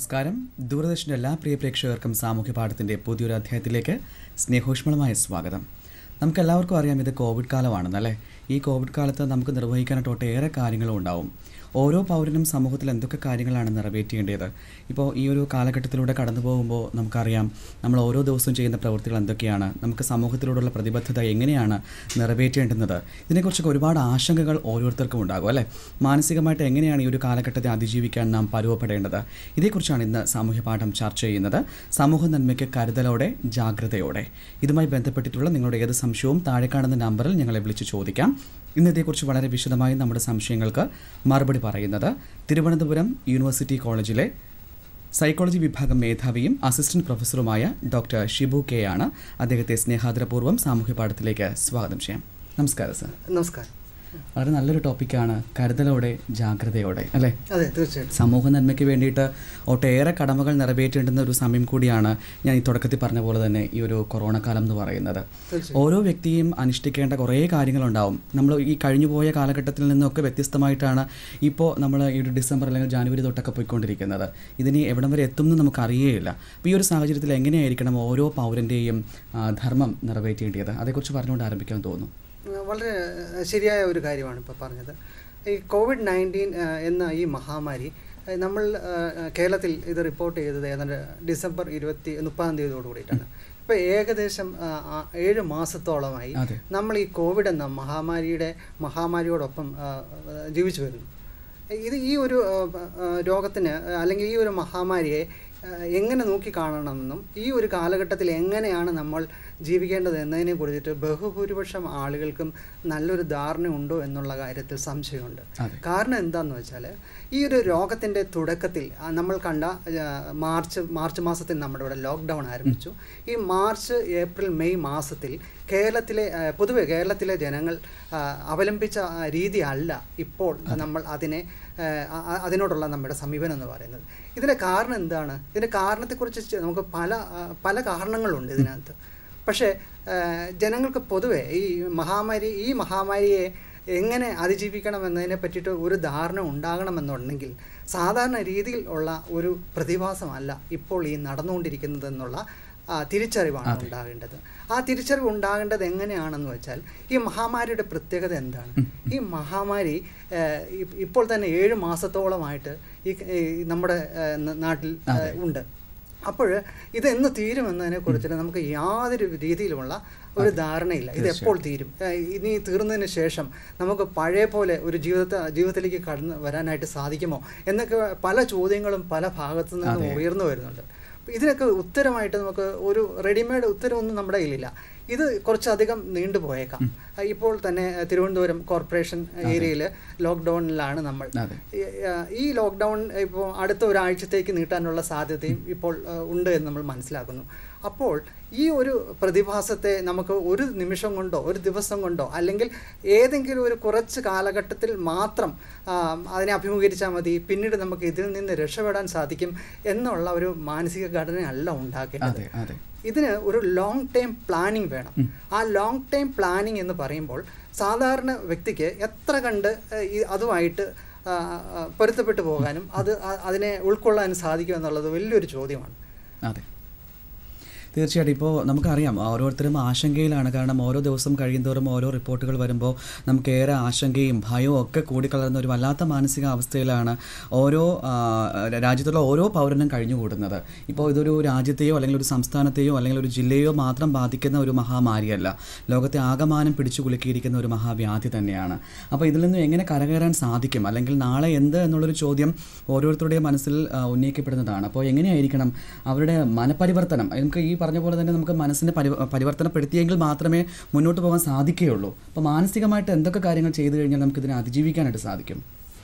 നമസ്കാരം ദൂരദർശൻ്റെ എല്ലാ പ്രിയ പ്രേക്ഷകർക്കും സാമൂഹ്യ പാഠത്തിൻ്റെ പുതിയൊരു അധ്യായത്തിലേക്ക് സ്നേഹോഷ്മളമായ സ്വാഗതം നമുക്കെല്ലാവർക്കും അറിയാം ഇത് കോവിഡ് കാലമാണെന്നല്ലേ ഈ കോവിഡ് കാലത്ത് നമുക്ക് നിർവഹിക്കാനായിട്ട് ഒട്ടേറെ കാര്യങ്ങളും ഉണ്ടാവും ഓരോ പൗരനും സമൂഹത്തിൽ എന്തൊക്കെ കാര്യങ്ങളാണ് നിറവേറ്റേണ്ടത് ഇപ്പോൾ ഈ ഒരു കാലഘട്ടത്തിലൂടെ കടന്നു പോകുമ്പോൾ നമുക്കറിയാം നമ്മൾ ഓരോ ദിവസവും ചെയ്യുന്ന പ്രവൃത്തികൾ എന്തൊക്കെയാണ് നമുക്ക് സമൂഹത്തിലൂടെയുള്ള പ്രതിബദ്ധത എങ്ങനെയാണ് നിറവേറ്റേണ്ടുന്നത് ഇതിനെക്കുറിച്ചൊക്കെ ഒരുപാട് ആശങ്കകൾ ഓരോരുത്തർക്കും ഉണ്ടാകും അല്ലേ മാനസികമായിട്ട് എങ്ങനെയാണ് ഈ ഒരു കാലഘട്ടത്തെ അതിജീവിക്കാൻ നാം പരുവപ്പെടേണ്ടത് ഇതേക്കുറിച്ചാണ് ഇന്ന് സാമൂഹ്യ പാഠം ചർച്ച ചെയ്യുന്നത് സമൂഹ നന്മയ്ക്ക് കരുതലോടെ ജാഗ്രതയോടെ ഇതുമായി ബന്ധപ്പെട്ടിട്ടുള്ള നിങ്ങളുടെ ഏത് സംശയവും താഴെ കാണുന്ന നമ്പറിൽ ഞങ്ങളെ വിളിച്ച് ചോദിക്കാം ഇന്ന് ഇതേക്കുറിച്ച് വളരെ വിശദമായി നമ്മുടെ സംശയങ്ങൾക്ക് മറുപടി പറയുന്നത് തിരുവനന്തപുരം യൂണിവേഴ്സിറ്റി കോളേജിലെ സൈക്കോളജി വിഭാഗം മേധാവിയും അസിസ്റ്റന്റ് പ്രൊഫസറുമായ ഡോക്ടർ ഷിബു കെ ആണ് അദ്ദേഹത്തെ സ്നേഹാദരപൂർവ്വം സാമൂഹ്യ പാഠത്തിലേക്ക് സ്വാഗതം ചെയ്യാം നമസ്കാരം സർ നമസ്കാരം വളരെ നല്ലൊരു ടോപ്പിക്കാണ് കരുതലോടെ ജാഗ്രതയോടെ അല്ലേ അതെ തീർച്ചയായിട്ടും സമൂഹ നന്മയ്ക്ക് വേണ്ടിയിട്ട് ഒട്ടേറെ കടമകൾ നിറവേറ്റേണ്ടുന്ന ഒരു സമയം കൂടിയാണ് ഞാൻ ഈ തുടക്കത്തിൽ പറഞ്ഞ പോലെ തന്നെ ഈ ഒരു കൊറോണ കാലം എന്ന് പറയുന്നത് തീർച്ചയായും ഓരോ വ്യക്തിയും അനുഷ്ഠിക്കേണ്ട കുറേ കാര്യങ്ങളുണ്ടാവും നമ്മൾ ഈ കഴിഞ്ഞുപോയ കാലഘട്ടത്തിൽ നിന്നൊക്കെ വ്യത്യസ്തമായിട്ടാണ് ഇപ്പോൾ നമ്മൾ ഈ ഒരു ഡിസംബർ അല്ലെങ്കിൽ ജാനുവരി തൊട്ടൊക്കെ പോയിക്കൊണ്ടിരിക്കുന്നത് ഇതിനി എവിടം വരെ എത്തുമെന്ന് നമുക്ക് അറിയേയില്ല അപ്പോൾ ഈ ഒരു സാഹചര്യത്തിൽ എങ്ങനെയായിരിക്കണം ഓരോ പൗരൻ്റെയും ആ, ധർമ്മം നിറവേറ്റേണ്ടത് അതേക്കുറിച്ച് പറഞ്ഞുകൊണ്ട് ആരംഭിക്കാൻ തോന്നുന്നു ആ, വളരെ ആ, ശരിയായ ഒരു കാര്യമാണ് ഇപ്പോൾ പറഞ്ഞത് ഈ കോവിഡ് നയൻറ്റീൻ എന്ന ഈ മഹാമാരി ആ, നമ്മൾ ആ, ആ, കേരളത്തിൽ ഇത് റിപ്പോർട്ട് ചെയ്തത് ഏതാണ്ട് ഡിസംബർ ഇരുപത്തി മുപ്പതാം തീയതിയോട് കൂടിയിട്ടാണ് ഇപ്പോൾ ഏകദേശം ആ, ആ, ഏഴ് മാസത്തോളമായി അതെ നമ്മൾ ഈ കോവിഡ് എന്ന മഹാമാരിയുടെ മഹാമാരിയോടൊപ്പം ആ, ആ, ജീവിച്ചു വരുന്നു ഇത് ഈ ഒരു ആ, ആ, രോഗത്തിന് അല്ലെങ്കിൽ ഈ ഒരു മഹാമാരിയെ ആ, എങ്ങനെ നോക്കിക്കാണണമെന്നും ഈ ഒരു കാലഘട്ടത്തിൽ എങ്ങനെയാണ് നമ്മൾ ജീവിക്കേണ്ടത് എന്നതിനെ കുറിച്ചിട്ട് ബഹുഭൂരിപക്ഷം ആളുകൾക്കും നല്ലൊരു ധാരണ ഉണ്ടോ എന്നുള്ള കാര്യത്തിൽ സംശയമുണ്ട് അതെ കാരണം എന്താന്ന് വെച്ചാൽ ഈ ഒരു രോഗത്തിൻ്റെ തുടക്കത്തിൽ ആ, നമ്മൾ കണ്ട ആ, മാർച്ച് മാർച്ച് മാസത്തിൽ നമ്മുടെ ഇവിടെ ലോക്ക്ഡൗൺ ആരംഭിച്ചു ഈ മാർച്ച് ഏപ്രിൽ മെയ് മാസത്തിൽ കേരളത്തിലെ ആ, പൊതുവെ കേരളത്തിലെ ജനങ്ങൾ ആ, അവലംബിച്ച ആ, രീതി അല്ല ഇപ്പോൾ നമ്മൾ അതിനെ ആ, ആ, അതിനോടുള്ള നമ്മുടെ സമീപനം എന്ന് പറയുന്നത് ഇതിൻ്റെ കാരണം എന്താണ് ഇതിൻ്റെ കാരണത്തെക്കുറിച്ച് ചെ- നമുക്ക് പല ആ, പല കാരണങ്ങളുണ്ട് ഇതിനകത്ത് പക്ഷേ ആ, ജനങ്ങൾക്ക് പൊതുവെ ഈ മഹാമാരി ഈ മഹാമാരിയെ എങ്ങനെ അതിജീവിക്കണം എന്നതിനെ പറ്റിയിട്ട് ഒരു ധാരണ ഉണ്ടാകണമെന്നുണ്ടെങ്കിൽ സാധാരണ രീതിയിൽ ഉള്ള ഒരു പ്രതിഭാസമല്ല ഇപ്പോൾ ഈ നടന്നുകൊണ്ടിരിക്കുന്നതെന്നുള്ള ആ, തിരിച്ചറിവാണ് ഉണ്ടാകേണ്ടത് ആ തിരിച്ചറിവ് ഉണ്ടാകേണ്ടത് എങ്ങനെയാണെന്ന് വെച്ചാൽ ഈ മഹാമാരിയുടെ പ്രത്യേകത എന്താണ് ഈ മഹാമാരി ആ, ഇ- ഇപ്പോൾ തന്നെ ഏഴ് മാസത്തോളമായിട്ട് ഈ ഈ നമ്മുടെ ആ, ന- നാട്ടിൽ ആ, ഉണ്ട് അപ്പോൾ ഇത് എന്ന് തീരുമെന്നതിനെ കുറിച്ചിട്ട് നമുക്ക് യാതൊരു രീതിയിലുമുള്ള ഒരു ധാരണയില്ല ഇത് എപ്പോൾ തീരും ഏഹ് ഇനി തീർന്നതിന് ശേഷം നമുക്ക് പഴയ പോലെ ഒരു ജീവിതത്തെ ജീവിതത്തിലേക്ക് കടന്ന് വരാനായിട്ട് സാധിക്കുമോ എന്നൊക്കെ പല ചോദ്യങ്ങളും പല ഭാഗത്തു നിന്നും ഉയർന്നു വരുന്നുണ്ട് അപ്പോൾ ഇതിനൊക്കെ ഉത്തരമായിട്ട് നമുക്ക് ഒരു റെഡിമെയ്ഡ് ഉത്തരവൊന്നും നമ്മുടെ കയ്യിലില്ല ഇത് കുറച്ചധികം നീണ്ടുപോയേക്കാം ഇപ്പോൾ തന്നെ തിരുവനന്തപുരം കോർപ്പറേഷൻ ഏരിയയിൽ ലോക്ക്ഡൗണിലാണ് നമ്മൾ അതെ ഈ- ആ, ഈ ലോക്ക്ഡൗൺ ഇപ്പോൾ അടുത്ത ഒരാഴ്ചത്തേക്ക് നീട്ടാനുള്ള സാധ്യതയും ഇപ്പോൾ ആ, ഉണ്ട് എന്ന് നമ്മൾ മനസ്സിലാക്കുന്നു അപ്പോൾ ഈ ഒരു പ്രതിഭാസത്തെ നമുക്ക് ഒരു നിമിഷം കൊണ്ടോ ഒരു ദിവസം കൊണ്ടോ അല്ലെങ്കിൽ ഏതെങ്കിലും ഒരു കുറച്ച് കാലഘട്ടത്തിൽ മാത്രം ആ, അതിനെ അഭിമുഖീകരിച്ചാൽ മതി പിന്നീട് നമുക്ക് ഇതിൽ നിന്ന് രക്ഷപ്പെടാൻ സാധിക്കും എന്നുള്ള ഒരു മാനസിക ഘടനയല്ല ഉണ്ടാക്കേണ്ടത് അതെ അതെ ഇതിന് ഒരു ലോങ് ടൈം പ്ലാനിങ് വേണം ആ ലോങ് ടൈം പ്ലാനിങ് എന്ന് പറയുമ്പോൾ സാധാരണ വ്യക്തിക്ക് എത്ര കണ്ട് ഏഹ്, ഈ അതുമായിട്ട് ആ, ആ, പൊരുത്തപ്പെട്ടു പോകാനും അത് ആ- അതിനെ ഉൾക്കൊള്ളാനും സാധിക്കും എന്നുള്ളത് വലിയൊരു ചോദ്യമാണ് അതെ തീർച്ചയായിട്ടും ഇപ്പോൾ നമുക്കറിയാം ഓരോരുത്തരും ആശങ്കയിലാണ് കാരണം ഓരോ ദിവസം കഴിയുന്തോറും ഓരോ റിപ്പോർട്ടുകൾ വരുമ്പോൾ നമുക്ക് ഏറെ ആശങ്കയും ഭയവും ഒക്കെ കൂടിക്കലർന്ന ഒരു വല്ലാത്ത മാനസികാവസ്ഥയിലാണ് ഓരോ ആ, രാജ്യത്തുള്ള ഓരോ പൗരനും കഴിഞ്ഞുകൂടുന്നത് ഇപ്പോൾ ഇതൊരു രാജ്യത്തെയോ അല്ലെങ്കിൽ ഒരു സംസ്ഥാനത്തെയോ അല്ലെങ്കിൽ ഒരു ജില്ലയോ മാത്രം ബാധിക്കുന്ന ഒരു മഹാമാരിയല്ല ലോകത്തെ ആകമാനം പിടിച്ചു കുലുക്കിയിരിക്കുന്ന ഒരു മഹാവ്യാധി തന്നെയാണ് അപ്പോൾ ഇതിൽ നിന്നും എങ്ങനെ കരകയറാൻ സാധിക്കും അല്ലെങ്കിൽ നാളെ എന്ത് എന്നുള്ളൊരു ചോദ്യം ഓരോരുത്തരുടെയും മനസ്സിൽ ആ, ഉന്നയിക്കപ്പെടുന്നതാണ് അപ്പോൾ എങ്ങനെയായിരിക്കണം അവരുടെ മനപരിവർത്തനം നമുക്ക് ഈ പറഞ്ഞ പോലെ തന്നെ നമുക്ക് മനസ്സിനെ പരി പരിവർത്തനപ്പെടുത്തിയെങ്കിൽ മാത്രമേ മുന്നോട്ട് പോകാൻ സാധിക്കുകയുള്ളൂ അപ്പോൾ മാനസികമായിട്ട് എന്തൊക്കെ കാര്യങ്ങൾ ചെയ്തു കഴിഞ്ഞാൽ നമുക്ക് ഇതിനെ അതിജീവിക്കാനായിട്ട് സാധിക്കും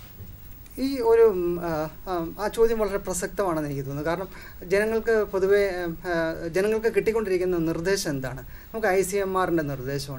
ഈ ഒരു ഉം, ആ, ആ, ആ ചോദ്യം വളരെ പ്രസക്തമാണെന്ന് എനിക്ക് തോന്നുന്നു കാരണം ജനങ്ങൾക്ക് പൊതുവേ ഉം, ആ, ജനങ്ങൾക്ക് കിട്ടിക്കൊണ്ടിരിക്കുന്ന നിർദ്ദേശം എന്താണ് നമുക്ക് ഐ സി എം ആറിൻ്റെ നിർദ്ദേശമുണ്ട്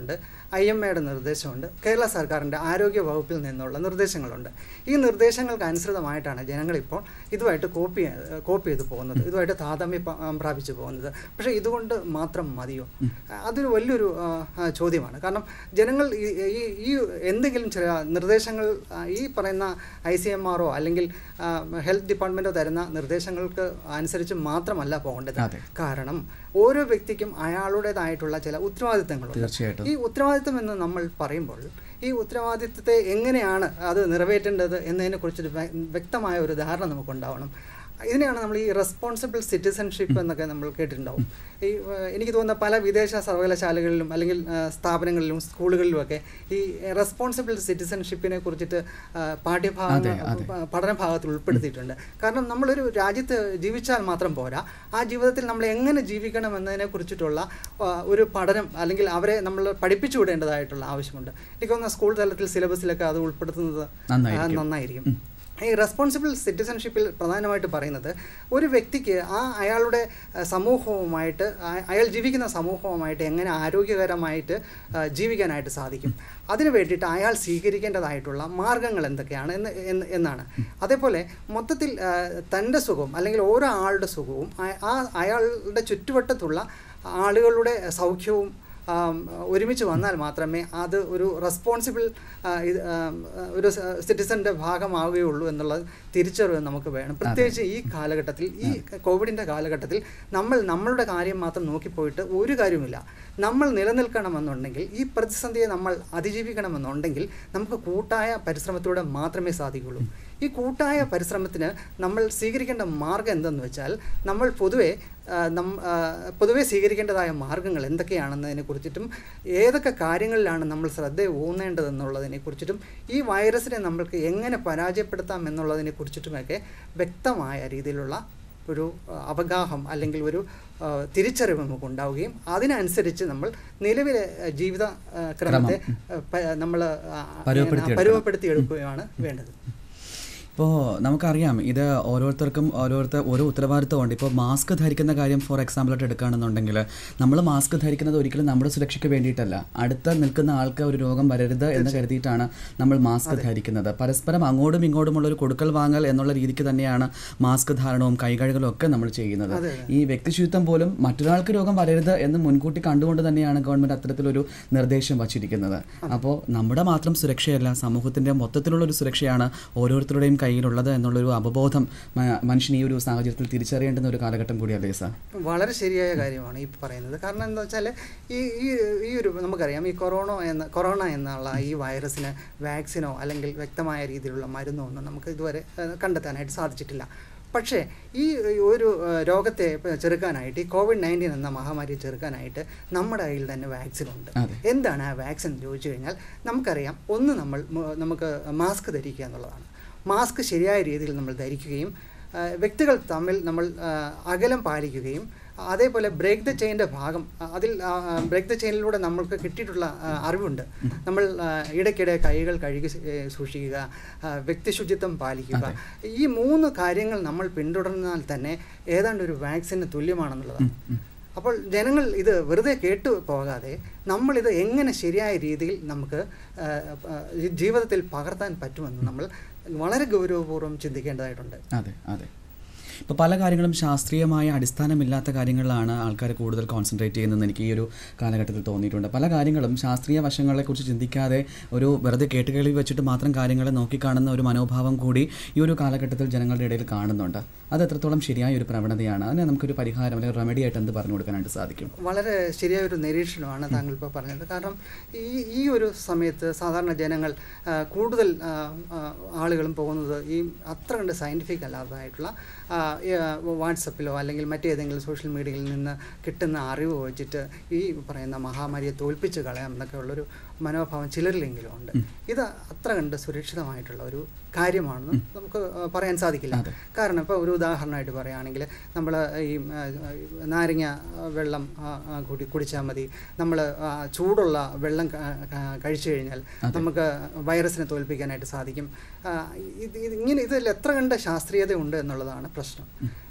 ഐ എം എയുടെ നിർദ്ദേശമുണ്ട് കേരള സർക്കാരിൻ്റെ ആരോഗ്യ വകുപ്പിൽ നിന്നുള്ള നിർദ്ദേശങ്ങളുണ്ട് ഈ നിർദ്ദേശങ്ങൾക്ക് അനുസൃതമായിട്ടാണ് ജനങ്ങളിപ്പോൾ ഇതുമായിട്ട് കോപ്പി കോപ്പി ചെയ്ത് പോകുന്നത് ഇതുമായിട്ട് താതാമ്യം പ- ആ, പ്രാപിച്ചു പോകുന്നത് പക്ഷേ ഇതുകൊണ്ട് മാത്രം മതിയോ അതൊരു വലിയൊരു ആ, ആ, ചോദ്യമാണ് കാരണം ജനങ്ങൾ ഈ- ഈ ഈ എന്തെങ്കിലും ചില നിർദ്ദേശങ്ങൾ ആ, ഈ പറയുന്ന ഐ സി എം ആറോ അല്ലെങ്കിൽ ഹെൽത്ത് ഡിപ്പാർട്ട്മെൻറ്റോ തരുന്ന നിർദ്ദേശങ്ങൾക്ക് അനുസരിച്ച് മാത്രമല്ല പോകേണ്ടത് അതെ. കാരണം ഓരോ വ്യക്തിക്കും അയാളുടേതായിട്ടുള്ള ചില ഉത്തരവാദിത്തങ്ങളുണ്ട് തീർച്ചയായിട്ടും. ഈ ഉത്തരവാദിത്തം എന്ന് നമ്മൾ പറയുമ്പോൾ ഈ ഉത്തരവാദിത്തത്തെ എങ്ങനെയാണ് അത് നിറവേറ്റേണ്ടത് എന്നതിനെ കുറിച്ചൊരു വ്യ- വ്യക്തമായ ഒരു ധാരണ നമുക്കുണ്ടാവണം ഇതിനെയാണ് നമ്മൾ ഈ റെസ്പോൺസിബിൾ സിറ്റിസൺഷിപ്പ് എന്നൊക്കെ നമ്മൾ കേട്ടിട്ടുണ്ടാവും ഈ ഏഹ്, എനിക്ക് തോന്നുന്ന പല വിദേശ സർവകലാശാലകളിലും അല്ലെങ്കിൽ ഏഹ്, സ്ഥാപനങ്ങളിലും സ്കൂളുകളിലുമൊക്കെ ഈ റെസ്പോൺസിബിൾ സിറ്റിസൺഷിപ്പിനെ കുറിച്ചിട്ട് ഏഹ്, പാഠ്യഭാഗ അതെ, അതെ. പ- പഠന ഭാഗത്തിൽ ഉൾപ്പെടുത്തിയിട്ടുണ്ട് കാരണം നമ്മളൊരു രാജ്യത്ത് ജീവിച്ചാൽ മാത്രം പോരാ ആ ജീവിതത്തിൽ നമ്മൾ എങ്ങനെ ജീവിക്കണം എന്നതിനെ കുറിച്ചിട്ടുള്ള ആ, ഒരു പഠനം അല്ലെങ്കിൽ അവരെ നമ്മൾ പഠിപ്പിച്ചു വിടേണ്ടതായിട്ടുള്ള ആവശ്യമുണ്ട് എനിക്ക് തോന്നുന്ന സ്കൂൾ തലത്തിൽ സിലബസിലൊക്കെ അത് ഉൾപ്പെടുത്തുന്നത് ആ, നന്നായിരിക്കും. നന്നായിരിക്കും ഈ റെസ്പോൺസിബിൾ സിറ്റിസൺഷിപ്പിൽ പ്രധാനമായിട്ട് പറയുന്നത് ഒരു വ്യക്തിക്ക് ആ അയാളുടെ ആ, സമൂഹവുമായിട്ട് ആ- അയാൾ ജീവിക്കുന്ന സമൂഹവുമായിട്ട് എങ്ങനെ ആരോഗ്യകരമായിട്ട് ആ, ജീവിക്കാനായിട്ട് സാധിക്കും അതിനു വേണ്ടിയിട്ട് അയാൾ സ്വീകരിക്കേണ്ടതായിട്ടുള്ള മാർഗങ്ങൾ എന്തൊക്കെയാണ് എന്ന് എന്ന് എന്നാണ് അതേപോലെ മൊത്തത്തിൽ ആ, തൻ്റെ സുഖവും അല്ലെങ്കിൽ ഓരോ ആളുടെ സുഖവും ആ- ആ അയാളുടെ ചുറ്റുവട്ടത്തുള്ള ആളുകളുടെ സൗഖ്യവും ആം, ഒരുമിച്ച് വന്നാൽ മാത്രമേ അത് ഒരു റെസ്പോൺസിബിൾ ആ, ഇത്, ആം, ഒരു സിറ്റിസന്റെ ഭാഗമാവുകയുള്ളൂ എന്നുള്ള തിരിച്ചറിവ് നമുക്ക് വേണം പ്രത്യേകിച്ച് ഈ കാലഘട്ടത്തിൽ ഈ കോവിഡിൻ്റെ കാലഘട്ടത്തിൽ നമ്മൾ നമ്മളുടെ കാര്യം മാത്രം നോക്കിപ്പോയിട്ട് ഒരു കാര്യവുമില്ല നമ്മൾ നിലനിൽക്കണമെന്നുണ്ടെങ്കിൽ ഈ പ്രതിസന്ധിയെ നമ്മൾ അതിജീവിക്കണമെന്നുണ്ടെങ്കിൽ നമുക്ക് കൂട്ടായ പരിശ്രമത്തിലൂടെ മാത്രമേ സാധിക്കുള്ളൂ ഈ കൂട്ടായ പരിശ്രമത്തിന് നമ്മൾ സ്വീകരിക്കേണ്ട മാർഗം എന്തെന്ന് വെച്ചാൽ നമ്മൾ പൊതുവെ ആ, നം ആ, പൊതുവെ സ്വീകരിക്കേണ്ടതായ മാർഗങ്ങൾ എന്തൊക്കെയാണെന്നതിനെ കുറിച്ചിട്ടും ഏതൊക്കെ കാര്യങ്ങളിലാണ് നമ്മൾ ശ്രദ്ധ ഊന്നേണ്ടതെന്നുള്ളതിനെ കുറിച്ചിട്ടും ഈ വൈറസിനെ നമ്മൾക്ക് എങ്ങനെ പരാജയപ്പെടുത്താം എന്നുള്ളതിനെ കുറിച്ചിട്ടുമൊക്കെ വ്യക്തമായ രീതിയിലുള്ള ഒരു ആ, അവഗാഹം അല്ലെങ്കിൽ ഒരു ആ, തിരിച്ചറിവ് നമുക്ക് ഉണ്ടാവുകയും അതിനനുസരിച്ച് നമ്മൾ നിലവിലെ ആ, ജീവിത ആ, ക്രമത്തെ നമ്മൾ പരുവപ്പെടുത്തിയെടുക്കണം. പരുവപ്പെടുത്തിയെടുക്കുകയാണ് വേണ്ടത് ഇപ്പോൾ നമുക്കറിയാം ഇത് ഓരോരുത്തർക്കും ഓരോരുത്തർ ഓരോ ഉത്തരവാദിത്തമുണ്ട് ഇപ്പോൾ മാസ്ക് ധരിക്കുന്ന കാര്യം ഫോർ എക്സാമ്പിളായിട്ട് എടുക്കുകയാണെന്നുണ്ടെങ്കിൽ നമ്മൾ മാസ്ക് ധരിക്കുന്നത് ഒരിക്കലും നമ്മുടെ സുരക്ഷയ്ക്ക് വേണ്ടിയിട്ടല്ല അടുത്ത നിൽക്കുന്ന ആൾക്ക് ഒരു രോഗം വരരുത് എന്ന് കരുതിയിട്ടാണ് നമ്മൾ മാസ്ക് ധരിക്കുന്നത് പരസ്പരം അങ്ങോട്ടും ഇങ്ങോട്ടുമുള്ള ഒരു കൊടുക്കൽ വാങ്ങൽ എന്നുള്ള രീതിക്ക് തന്നെയാണ് മാസ്ക് ധാരണവും കൈകഴുകലും ഒക്കെ നമ്മൾ ചെയ്യുന്നത് അതെ, ഈ വ്യക്തിശുചിത്വം പോലും മറ്റൊരാൾക്ക് രോഗം വരരുത് എന്ന് മുൻകൂട്ടി കണ്ടുകൊണ്ട് തന്നെയാണ് ഗവൺമെൻറ് അത്തരത്തിലൊരു നിർദ്ദേശം വച്ചിരിക്കുന്നത് അപ്പോൾ നമ്മുടെ മാത്രം സുരക്ഷയല്ല സമൂഹത്തിൻ്റെ മൊത്തത്തിലുള്ള ഒരു സുരക്ഷയാണ് ഓരോരുത്തരുടെയും കയ്യിലുള്ളത് എന്നുള്ളൊരു അവബോധം മ- മനുഷ്യൻ ഈ ഒരു സാഹചര്യത്തിൽ തിരിച്ചറിയേണ്ടുന്ന ഒരു കാലഘട്ടം കൂടിയല്ലേ സാർ വളരെ ശരിയായ കാര്യമാണ് ഈ പറയുന്നത് കാരണം എന്താ വെച്ചാൽ ഈ ഈ ഈ ഒരു നമുക്കറിയാം ഈ കൊറോണ എന്ന കൊറോണ എന്നുള്ള ഈ വൈറസിന് വാക്സിനോ അല്ലെങ്കിൽ വ്യക്തമായ രീതിയിലുള്ള മരുന്നോ ഒന്നും നമുക്ക് ഇതുവരെ ഏഹ്, കണ്ടെത്താനായിട്ട് സാധിച്ചിട്ടില്ല പക്ഷേ ഈ ഒരു ഏഹ്, രോഗത്തെ ഇപ്പ ചെറുക്കാനായിട്ട് ഈ കോവിഡ് നയൻറ്റീൻ എന്ന മഹാമാരിയെ ചെറുക്കാനായിട്ട് നമ്മുടെ കയ്യിൽ തന്നെ വാക്സിൻ ഉണ്ട് അതെ. എന്താണ് ആ വാക്സിൻ എന്ന് ചോദിച്ചു കഴിഞ്ഞാൽ നമുക്കറിയാം ഒന്ന് നമ്മൾ മ- നമുക്ക് മാസ്ക് ധരിക്കുക എന്നുള്ളതാണ് മാസ്ക് ശരിയായ രീതിയിൽ നമ്മൾ ധരിക്കുകയും ആ, വ്യക്തികൾ തമ്മിൽ നമ്മൾ ആ, അകലം പാലിക്കുകയും അതേപോലെ ബ്രേക്ക് ദ ചെയിൻ്റെ ഭാഗം ആ, അതിൽ ബ്രേക്ക് ദ ചെയിനിലൂടെ നമ്മൾക്ക് കിട്ടിയിട്ടുള്ള ആ, അറിവുണ്ട് നമ്മൾ ആ, ഇടയ്ക്കിടെ കൈകൾ കഴുകി സ- ഏ, സൂക്ഷിക്കുക ആ, വ്യക്തിശുചിത്വം പാലിക്കുക ഈ മൂന്ന് കാര്യങ്ങൾ നമ്മൾ പിന്തുടർന്നാൽ തന്നെ ഏതാണ്ട് ഒരു വാക്സിന് തുല്യമാണെന്നുള്ളതാണ് അപ്പോൾ ജനങ്ങൾ ഇത് വെറുതെ കേട്ടു പോകാതെ നമ്മളിത് എങ്ങനെ ശരിയായ രീതിയിൽ നമുക്ക് ആ, ആ, ഈ ജീവിതത്തിൽ പകർത്താൻ പറ്റുമെന്ന് നമ്മൾ വളരെ ഗൗരവപൂർവ്വം ചിന്തിക്കേണ്ടതായിട്ടുണ്ട് അതെ അതെ ഇപ്പോൾ പല കാര്യങ്ങളും ശാസ്ത്രീയമായ അടിസ്ഥാനമില്ലാത്ത കാര്യങ്ങളിലാണ് ആൾക്കാർ കൂടുതൽ കോൺസെൻട്രേറ്റ് ചെയ്യുന്നതെന്ന് എനിക്ക് ഈ ഒരു കാലഘട്ടത്തിൽ തോന്നിയിട്ടുണ്ട് പല കാര്യങ്ങളും ശാസ്ത്രീയ വശങ്ങളെക്കുറിച്ച് ചിന്തിക്കാതെ ഒരു വെറുതെ കേട്ടുകേൾവി വെച്ചിട്ട് മാത്രം കാര്യങ്ങളെ നോക്കിക്കാണുന്ന ഒരു മനോഭാവം കൂടി ഈ ഒരു കാലഘട്ടത്തിൽ ജനങ്ങളുടെ ഇടയിൽ കാണുന്നുണ്ട് അത് എത്രത്തോളം ശരിയായ ഒരു പ്രവണതയാണ് അതിനെ നമുക്കൊരു പരിഹാരം അല്ലെങ്കിൽ റെമഡി ആയിട്ട് എന്ത് പറഞ്ഞു കൊടുക്കാനായിട്ട് സാധിക്കും വളരെ ശരിയായ ഒരു നിരീക്ഷണമാണ് താങ്കൾ ഇപ്പോൾ പറഞ്ഞത് കാരണം ഈ ഈ ഒരു സമയത്ത് സാധാരണ ജനങ്ങൾ ആ, കൂടുതൽ ആ, ആ, ആളുകളും പോകുന്നത് ഈ അത്ര കണ്ട് സയൻറ്റിഫിക് അല്ലാത്തതായിട്ടുള്ള ആ, ഈ, ആ, വാട്സപ്പിലോ അല്ലെങ്കിൽ മറ്റേതെങ്കിലും സോഷ്യൽ മീഡിയയിൽ നിന്ന് കിട്ടുന്ന അറിവ് വെച്ചിട്ട് ഈ പറയുന്ന മഹാമാരിയെ തോൽപ്പിച്ച് കളയാം എന്നൊക്കെ ഉള്ളൊരു മനോഭാവം ചിലരിലെങ്കിലും ഉണ്ട് ഇത് അത്ര കണ്ട് സുരക്ഷിതമായിട്ടുള്ള ഒരു കാര്യമാണെന്ന് നമുക്ക് ആ, പറയാൻ സാധിക്കില്ല അതെ. കാരണം ഇപ്പോൾ ഒരു ഉദാഹരണമായിട്ട് പറയുകയാണെങ്കിൽ നമ്മൾ ഈ ആ, നാരങ്ങ ആ, വെള്ളം ആ, ആ, കുടി കുടിച്ചാൽ മതി നമ്മൾ ചൂടുള്ള വെള്ളം ക- ക- കഴിച്ചു കഴിഞ്ഞാൽ നമുക്ക് വൈറസിനെ തോൽപ്പിക്കാനായിട്ട് സാധിക്കും ആ, ഇത് ഇത് ഇങ്ങനെ ഇതിൽ എത്ര കണ്ട് ശാസ്ത്രീയത ഉണ്ട് എന്നുള്ളതാണ് പ്രശ്നം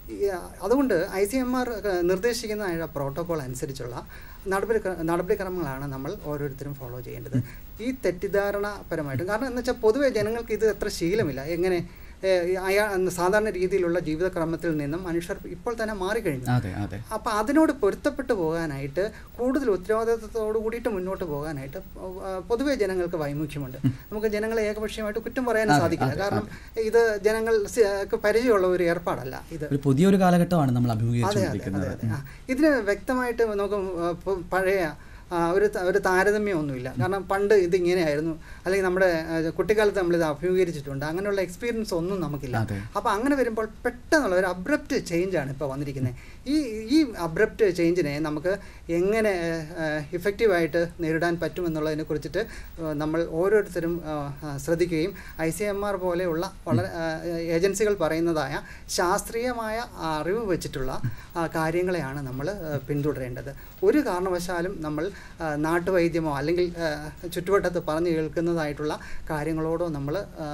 ഈ, ആ, അതുകൊണ്ട് ഐ സി എം ആർ നിർദ്ദേശിക്കുന്ന പ്രോട്ടോകോൾ അനുസരിച്ചുള്ള നടപടി നടപടിക്രമങ്ങളാണ് നമ്മൾ ഓരോരുത്തരും ഫോളോ ചെയ്യേണ്ടത് ഈ തെറ്റിദ്ധാരണപരമായിട്ടും കാരണം എന്ന് വെച്ചാൽ പൊതുവെ ജനങ്ങൾക്ക് ഇത് അത്ര ശീലമില്ല എങ്ങനെ ഏഹ്, ഈ അയാ സാധാരണ രീതിയിലുള്ള ജീവിതക്രമത്തിൽ നിന്നും മനുഷ്യർ ഇപ്പോൾ തന്നെ മാറിക്കഴിഞ്ഞു അതെ അതെ അപ്പോൾ അതിനോട് പൊരുത്തപ്പെട്ടു പോകാനായിട്ട് കൂടുതൽ ഉത്തരവാദിത്വത്തോട് കൂടിയിട്ട് മുന്നോട്ട് പോകാനായിട്ട് ആ, പൊതുവെ ജനങ്ങൾക്ക് വൈമുഖ്യമുണ്ട് നമുക്ക് ജനങ്ങളെ ഏകപക്ഷീയമായിട്ട് കുറ്റം പറയാനും അതെ, സാധിക്കില്ല അതെ, കാരണം ഇത് ജനങ്ങൾ സി- ക്ക് പരിചയമുള്ള ഒരു ഏർപ്പാടല്ല ഇത് ഒരു പുതിയൊരു കാലഘട്ടമാണ് നമ്മൾ അതെ അതെ അതെ അഭിമുഖീകരിച്ചുകൊണ്ടിരിക്കുന്നത് അതെ ആ, ഇതിന് വ്യക്തമായിട്ട് നമുക്ക് ആ, പ- പഴയ ആ, ഒരു ത- ഒരു താരതമ്യമൊന്നുമില്ല കാരണം പണ്ട് ഇത് ഇങ്ങനെയായിരുന്നു അല്ലെങ്കിൽ നമ്മുടെ ആ, കുട്ടിക്കാലത്ത് നമ്മളിത് അഭിമുഖീകരിച്ചിട്ടുണ്ട് അങ്ങനെയുള്ള എക്സ്പീരിയൻസ് ഒന്നും നമുക്കില്ല അതെ. അപ്പോൾ അങ്ങനെ വരുമ്പോൾ പെട്ടെന്നുള്ള ഒരു അബ്രപ്റ്റ് ചേഞ്ചാണ് ഇപ്പോൾ വന്നിരിക്കുന്നത് ഈ ഈ അബ്രപ്റ്റ് ചേഞ്ചിനെ നമുക്ക് എങ്ങനെ ഇഫക്റ്റീവായിട്ട് നേരിടാൻ പറ്റുമെന്നുള്ളതിനെ കുറിച്ചിട്ട് ആ, നമ്മൾ ഓരോരുത്തരും ആ, ആ, ശ്രദ്ധിക്കുകയും ഐ സി എം ആർ പോലെയുള്ള വളരെ ആ, ഏജൻസികൾ പറയുന്നതായ ശാസ്ത്രീയമായ അറിവ് വെച്ചിട്ടുള്ള ആ, കാര്യങ്ങളെയാണ് നമ്മൾ പിന്തുടരേണ്ടത് ഒരു കാരണവശാലും നമ്മൾ ആ, നാട്ടുവൈദ്യമോ അല്ലെങ്കിൽ ആ, ചുറ്റുവട്ടത്ത് പറഞ്ഞു കേൾക്കുന്നതായിട്ടുള്ള കാര്യങ്ങളോടോ നമ്മൾ